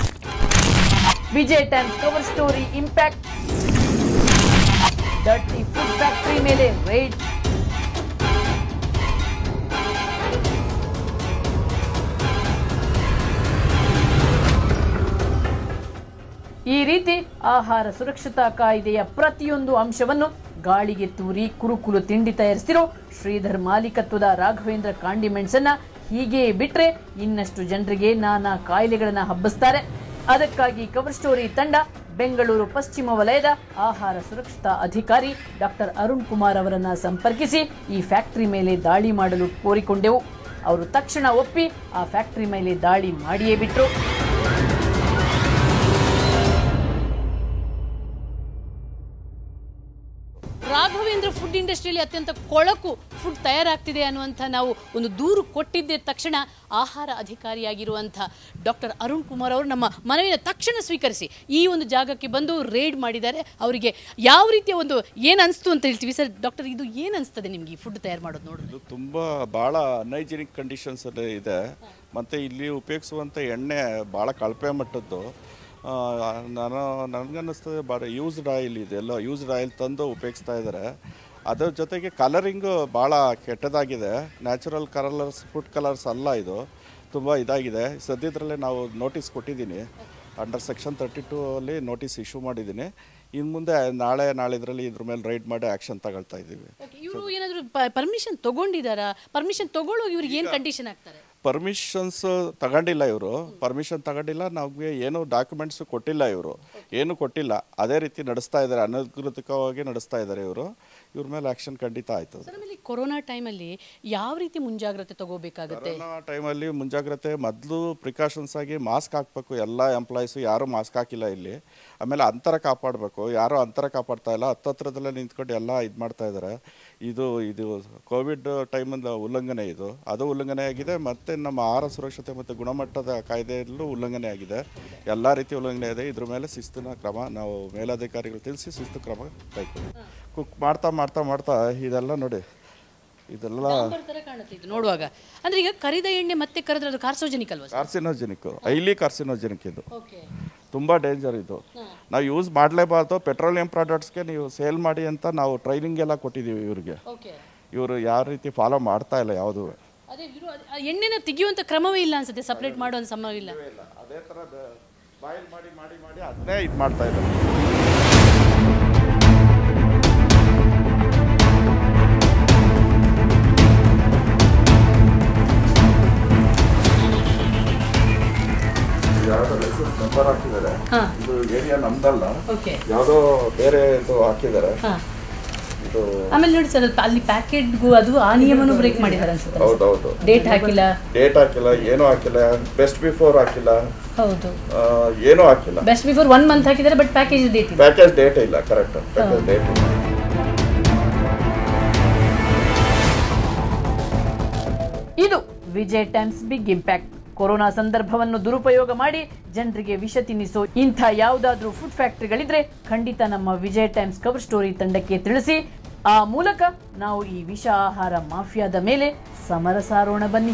Vijay Times cover story impact dirty food factory ಮೇಲೆ ರೈಡ್ ಈ ರೀತಿ ಆಹಾರ ಸುರಕ್ಷತಾ ಕಾಯ್ದೆಯ ಪ್ರತಿಯೊಂದು ಅಂಶವನ್ನು ಗಾಳಿಗೆ ತೂರಿ ಕುರುಕುಲು ತಿಂಡಿ ತಯಾರಿಸ್ತಿರೋ ಶ್ರೀಧರ್ ಮಾಲೀಕತ್ವದ ರಾಘವೇಂದ್ರ ಕಾಂಡಿಮೆಂಟ್ಸ್ ಅನ್ನ ಹೀಗೆ ಬಿಟ್ರೆ ಇನ್ನಷ್ಟು ಜನರಿಗೆ ನಾನಾ ಕಾಯಿಲೆಗಳನ್ನ ಹಬ್ಬಿಸ್ತಾರೆ ಅದಕ್ಕಾಗಿ ಕವರ್ ಸ್ಟೋರಿ ತಂಡ ಬೆಂಗಳೂರು ಪಶ್ಚಿಮ ವಲಯದ ಆಹಾರ ಸುರಕ್ಷತಾ ಅಧಿಕಾರಿ ಡಾಕ್ಟರ್ ಅರುಣ್ ಕುಮಾರ್ ಅವರನ್ನ ಸಂಪರ್ಕಿಸಿ ಈ ಫ್ಯಾಕ್ಟರಿ ಮೇಲೆ ದಾಳಿ ಮಾಡಲು ಕೋರಿಕೊಂಡೆವು ಅವರು ತಕ್ಷಣ ಒಪ್ಪಿ ಆ ಫ್ಯಾಕ್ಟರಿ ಮೇಲೆ ದಾಳಿ ಮಾಡಿಯೇ ಬಿಟ್ರು ರಾಘವೇಂದ್ರ ಫುಡ್ ಇಂಡಸ್ಟ್ರಿಯಲ್ಲಿ ಅತ್ಯಂತ ಕೊಳಕು ಫುಡ್ ತಯಾರಾಗ್ತಿದೆ ಅನ್ನುವಂಥ ನಾವು ಒಂದು ದೂರು ಕೊಟ್ಟಿದ್ದ ತಕ್ಷಣ ಆಹಾರ ಅಧಿಕಾರಿಯಾಗಿರುವಂಥ ಡಾಕ್ಟರ್ ಅರುಣ್ ಕುಮಾರ್ ಅವರು ನಮ್ಮ ಮನವಿನ ತಕ್ಷಣ ಸ್ವೀಕರಿಸಿ ಈ ಒಂದು ಜಾಗಕ್ಕೆ ಬಂದು ರೇಡ್ ಮಾಡಿದ್ದಾರೆ ಅವರಿಗೆ ಯಾವ ರೀತಿಯ ಒಂದು ಏನು ಅನಿಸ್ತು ಅಂತ ಹೇಳ್ತೀವಿ ಸರ್ ಡಾಕ್ಟರ್ ಇದು ಏನು ಅನಿಸ್ತದೆ ನಿಮ್ಗೆ ಈ ಫುಡ್ ತಯಾರು ಮಾಡೋದು ನೋಡಿದ್ರೆ ಇದು ತುಂಬ ಭಾಳ ಅನ್ಹೈಜಿನಿಕ್ ಕಂಡೀಷನ್ಸ್ ಇದೆ ಮತ್ತು ಇಲ್ಲಿ ಉಪಯೋಗಿಸುವಂಥ ಎಣ್ಣೆ ಭಾಳ ಕಳಪೆ ಮಟ್ಟದ್ದು ಆ, ನಾನು ನನಗನ್ನಿಸ್ತದೆ ಭಾಳ ಯೂಸ್ಡ್ ಆಯಿಲ್ ಇದೆ ಎಲ್ಲ ಯೂಸ್ಡ್ ಆಯಿಲ್ ತಂದು ಉಪಯೋಗಿಸ್ತಾ ಇದ್ದಾರೆ ಅದರ ಜೊತೆಗೆ ಕಲರಿಂಗು ಭಾಳ ಕೆಟ್ಟದಾಗಿದೆ ನ್ಯಾಚುರಲ್ ಕಲರ್ಸ್ ಫುಡ್ ಕಲರ್ಸ್ ಅಲ್ಲ ಇದು ತುಂಬ ಇದಾಗಿದೆ ಸದ್ಯದರಲ್ಲೇ ನಾವು ನೋಟಿಸ್ ಕೊಟ್ಟಿದ್ದೀನಿ ಅಂಡರ್ ಸೆಕ್ಷನ್ ತರ್ಟಿ ಟೂ ಅಲ್ಲಿ ನೋಟಿಸ್ ಇಶ್ಯೂ ಮಾಡಿದ್ದೀನಿ ಇನ್ನು ಮುಂದೆ ನಾಳೆ ನಾಳಿದ್ರಲ್ಲಿ ಇದ್ರ ಮೇಲೆ ರೈಡ್ ಮಾಡಿ ಆ್ಯಕ್ಷನ್ ತಗೊಳ್ತಾ ಇದ್ದೀವಿ ಇವರು ಏನಾದರೂ ಪರ್ಮಿಷನ್ ತಗೊಂಡಿದ್ದಾರಾ ಪರ್ಮಿಷನ್ ತಗೊಳ್ಳೋ ಇವ್ರಿಗೆ ಏನು ಕಂಡೀಷನ್ ಆಗ್ತಾರೆ ಪರ್ಮಿಷನ್ಸ್ ತಗೊಂಡಿಲ್ಲ ಇವರು ಪರ್ಮಿಷನ್ ತಗೊಂಡಿಲ್ಲ ನಮಗೆ ಏನು ಡಾಕ್ಯುಮೆಂಟ್ಸ್ ಕೊಟ್ಟಿಲ್ಲ ಇವರು ಏನು ಕೊಟ್ಟಿಲ್ಲ ಅದೇ ರೀತಿ ನಡೆಸ್ತಾ ಇದ್ದಾರೆ ಅನಧಿಕೃತವಾಗಿ ನಡೆಸ್ತಾ ಇದ್ದಾರೆ ಇವರು ಇವ್ರ ಮೇಲೆ ಆಕ್ಷನ್ ಖಂಡಿತ ಆಯ್ತದೆ ಸರ್ ಆಮೇಲೆ ಕೊರೋನಾ ಟೈಮಲ್ಲಿ ಯಾವ ರೀತಿ ಮುಂಜಾಗ್ರತೆ ತಗೋಬೇಕಾಗತ್ತೆ ಕೊರೋನಾ ಟೈಮಲ್ಲಿ ಮುಂಜಾಗ್ರತೆ ಮೊದಲು ಪ್ರಿಕಾಷನ್ಸ್ ಆಗಿ ಮಾಸ್ಕ್ ಹಾಕಬೇಕು ಎಲ್ಲ ಎಂಪ್ಲಾಯೀಸು ಯಾರೂ ಮಾಸ್ಕ್ ಹಾಕಿಲ್ಲ ಇಲ್ಲಿ ಆಮೇಲೆ ಅಂತರ ಕಾಪಾಡಬೇಕು ಯಾರೂ ಅಂತರ ಕಾಪಾಡ್ತಾ ಇಲ್ಲ ಹತ್ತತ್ರದಲ್ಲೇ ನಿಂತ್ಕೊಂಡು ಎಲ್ಲ ಇದು ಮಾಡ್ತಾ ಇದ್ದಾರೆ ಇದು ಇದು ಕೋವಿಡ್ ಟೈಮಿಂದ ಉಲ್ಲಂಘನೆ ಇದು ಅದು ಉಲ್ಲಂಘನೆ ಆಗಿದೆ ಮತ್ತು ನಮ್ಮ ಆಹಾರ ಸುರಕ್ಷತೆ ಮತ್ತು ಗುಣಮಟ್ಟದ ಕಾಯ್ದೆಯಲ್ಲೂ ಉಲ್ಲಂಘನೆ ಆಗಿದೆ ಎಲ್ಲ ರೀತಿ ಉಲ್ಲಂಘನೆ ಇದೆ ಇದ್ರ ಮೇಲೆ ಶಿಸ್ತಿನ ಕ್ರಮ ನಾವು ಮೇಲಧಿಕಾರಿಗಳು ತಿಳಿಸಿ ಶಿಸ್ತು ಕ್ರಮ ಕೈಗೊಳ್ಳಿ ಕುಕ್ ಮಾಡ್ತಾ ಮಾಡ್ತಾ ಮಾಡ್ತಾ ಇದೆಲ್ಲ ನೋಡಿ ಇದೆಲ್ಲ ಡಾಂಬರ್ ತರ ಕಾಣುತ್ತೆ ಇದು ನೋಡುವಾಗ ಅಂದ್ರೆ ಈಗ ಕರಿದ ಎಣ್ಣೆ ಮತ್ತೆ ಕರೆದ್ರೆ ಅದು ಕಾರ್ಸೋಜನಿಕ್ ಅಲ್ವಾ ಕಾರ್ಸಿನೋಜೆನಿಕ್ ಹೈಲಿ ಕಾರ್ಸಿನೋಜೆನಿಕ್ ಇದು ಓಕೆ ತುಂಬ ಡೇಂಜರ್ ಇದು ನಾವು ಯೂಸ್ ಮಾಡಲೇಬಾರ್ದು ಪೆಟ್ರೋಲಿಯಂ ಪ್ರಾಡಕ್ಟ್ಸ್ಗೆ ನೀವು ಸೇಲ್ ಮಾಡಿ ಅಂತ ನಾವು ಟ್ರೈನಿಂಗ್ ಎಲ್ಲ ಕೊಟ್ಟಿದ್ದೀವಿ ಇವ್ರಿಗೆ ಓಕೆ ಇವರು ಯಾವ ರೀತಿ ಫಾಲೋ ಮಾಡ್ತಾ ಇಲ್ಲ ಯಾವುದೂ ಅದೇ ವಿರು ಅದ್- ಆ ಎಣ್ಣೆನ ತೆಗೆಯುವಂತ ಕ್ರಮವೇ ಇಲ್ಲ ಅನ್ಸುತ್ತೆ ಸಪ್ರೇಟ್ ಮಾಡುವಂತ ಸಮಯ ಇಲ್ಲ ಅದೇ ಥರ ಬಾಯ್ಲ್ ಮಾಡಿ ಮಾಡಿ ಮಾಡಿ ಅದನ್ನೇ ಇದು ಮಾಡ್ತಾ ಇದ್ದಾರೆ ಯಾವುದೋ ಲೈಸೆನ್ಸ್ ನಂಬರ್ ಹಾಕಿದ್ದಾರೆ ಹಾ ಇದು ಏರಿಯಾ ನಮ್ದಲ್ಲ ಓಕೆ ಯಾವುದೋ ಬೇರೆ ಇದು ಹಾಕಿದ್ದಾರೆ ಹಾ ಇದು ಆಮೇಲೆ ನೋಡಿ ಸರ್ ಅಲ್ಲಿ ಪ್ಯಾಕೆಟ್ಗೂ ಅದು ಆ ನಿಯಮನೂ ಬ್ರೇಕ್ ಮಾಡಿದ್ದಾರೆ ಅನ್ಸುತ್ತೆ ಹೌದೌದು ಡೇಟ್ ಹಾಕಿಲ್ಲ ಡೇಟ್ ಹಾಕಿಲ್ಲ ಏನೂ ಹಾಕಿಲ್ಲ ಬೆಸ್ಟ್ ಬಿಫೋರ್ ಹಾಕಿಲ್ಲ ಹೌದು ಆ, ಏನೂ ಹಾಕಿಲ್ಲ ಬೆಸ್ಟ್ ಬಿಫೋರ್ ಒನ್ ಮಂತ್ ಹಾಕಿದ್ದಾರೆ ಬಟ್ ಪ್ಯಾಕೇಜ್ ಡೇಟ್ ಇಲ್ಲ ಪ್ಯಾಕೇಜ್ ಡೇಟ್ ಇಲ್ಲ ಕರೆಕ್ಟ್ ಪ್ಯಾಕೇಜ್ ಡೇಟ್ ಇಲ್ಲ ಇದು Vijay Times big impact corona ಸಂದರ್ಭವನ್ನು ದುರುಪಯೋಗ ಮಾಡಿ ಜನರಿಗೆ ವಿಷ ತಿನ್ನಿಸೋ ಇಂಥ ಯಾವುದಾದ್ರೂ ಫುಡ್ ಫ್ಯಾಕ್ಟರಿಗಳಿದ್ರೆ ಖಂಡಿತ ನಮ್ಮ ವಿಜಯ್ ಟೈಮ್ಸ್ ಕವರ್ ಸ್ಟೋರಿ ತಂಡಕ್ಕೆ ತಿಳಿಸಿ ಆ ಮೂಲಕ ನಾವು ಈ ವಿಷ ಆಹಾರ ಮಾಫಿಯಾದ ಮೇಲೆ ಸಮರ ಸಾರೋಣ ಬನ್ನಿ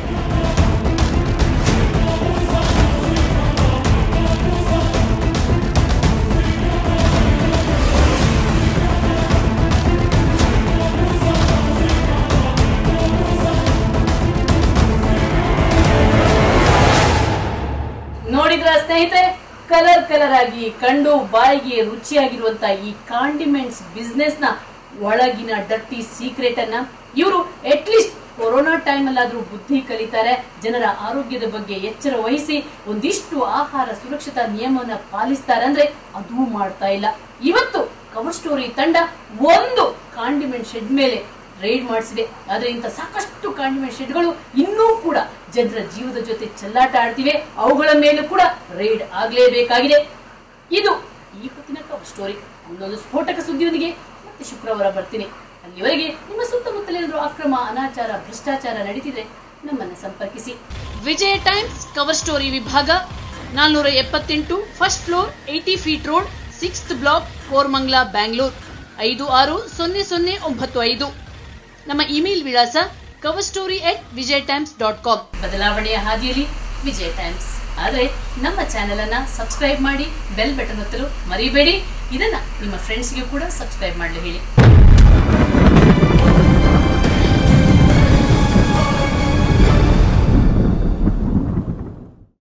ನೋಡಿದ್ರ ಸ್ನೇಹಿತರೆ ಕಲರ್ ಕಲರ್ ಆಗಿ ಕಂಡು ಬಾಯಿಗೆ ರುಚಿಯಾಗಿರುವಂತ ಈ ಕಾಂಡಿಮೆಂಟ್ಸ್ ಬಿಸ್ನೆಸ್ ನ ಒಳಗಿನ ಡರ್ಟಿ ಸೀಕ್ರೆಟ್ ಅನ್ನ ಇವರು ಅಟ್ಲೀಸ್ಟ್ ಕೊರೋನಾ ಟೈಮ್ ಅಲ್ಲಾದ್ರೂ ಬುದ್ಧಿ ಕಲಿತಾರೆ ಜನರ ಆರೋಗ್ಯದ ಬಗ್ಗೆ ಎಚ್ಚರ ವಹಿಸಿ ಒಂದಿಷ್ಟು ಆಹಾರ ಸುರಕ್ಷತಾ ನಿಯಮವನ್ನ ಪಾಲಿಸ್ತಾರೆ ಅಂದ್ರೆ ಅದೂ ಮಾಡ್ತಾ ಇಲ್ಲ ಇವತ್ತು ಕವರ್ ಸ್ಟೋರಿ ತಂಡ ಒಂದು ಕಾಂಡಿಮೆಂಟ್ ಶೆಡ್ ಮೇಲೆ ರೈಡ್ ಮಾಡಿಸಿದೆ ಆದ್ರೆ ಇಂಥ ಸಾಕಷ್ಟು ಕಾಂಡಿಮೆಂಟ್ ಶೆಡ್ಗಳು ಇನ್ನೂ ಕೂಡ ಜನರ ಜೀವದ ಜೊತೆ ಚೆಲ್ಲಾಟ ಆಡ್ತಿವೆ ಅವುಗಳ ಮೇಲೂ ಕೂಡ ರೈಡ್ ಆಗ್ಲೇಬೇಕಾಗಿದೆ ಇದು ಈ ಹೊತ್ತಿನ ಕವರ್ ಸ್ಟೋರಿ ಇನ್ನೊಂದು ಸ್ಫೋಟಕ ಸುದ್ದಿಯೊಂದಿಗೆ ಮತ್ತೆ ಶುಕ್ರವಾರ ಬರ್ತೀನಿ ಅಲ್ಲಿವರೆಗೆ ನಿಮ್ಮ ಸುತ್ತಮುತ್ತಲೇನಾದ್ರೂ ಅಕ್ರಮ ಅನಾಚಾರ ಭ್ರಷ್ಟಾಚಾರ ನಡೀತಿದ್ರೆ ನಮ್ಮನ್ನ ಸಂಪರ್ಕಿಸಿ ವಿಜಯ ಟೈಮ್ಸ್ ಕವರ್ ಸ್ಟೋರಿ ವಿಭಾಗ ನಾಲ್ನೂರ ಎಪ್ಪತ್ತೆಂಟು first floor eighty feet road sixth block Koramangala Bangalore ಐದು ಆರು ಸೊನ್ನೆ ಸೊನ್ನೆ ಒಂಬತ್ತು ಐದು ನಮ್ಮ ಇಮೇಲ್ ವಿಳಾಸ cover story at Vijay Times dot com ಬದಲಾವಣೆಯ ಹಾದಿಯಲ್ಲಿ ವಿಜಯ್ ಟೈಮ್ಸ್ ಆದರೆ ನಮ್ಮ ಚಾನೆಲ್ ಅನ್ನ ಸಬ್ಸ್ಕ್ರೈಬ್ ಮಾಡಿ ಬೆಲ್ ಬಟನ್ ಒತ್ತಲು ಮರಿಬೇಡಿ ಇದನ್ನ ನಿಮ್ಮ ಫ್ರೆಂಡ್ಸ್ಗೆ ಕೂಡ ಸಬ್ಸ್ಕ್ರೈಬ್ ಮಾಡಲು ಹೇಳಿ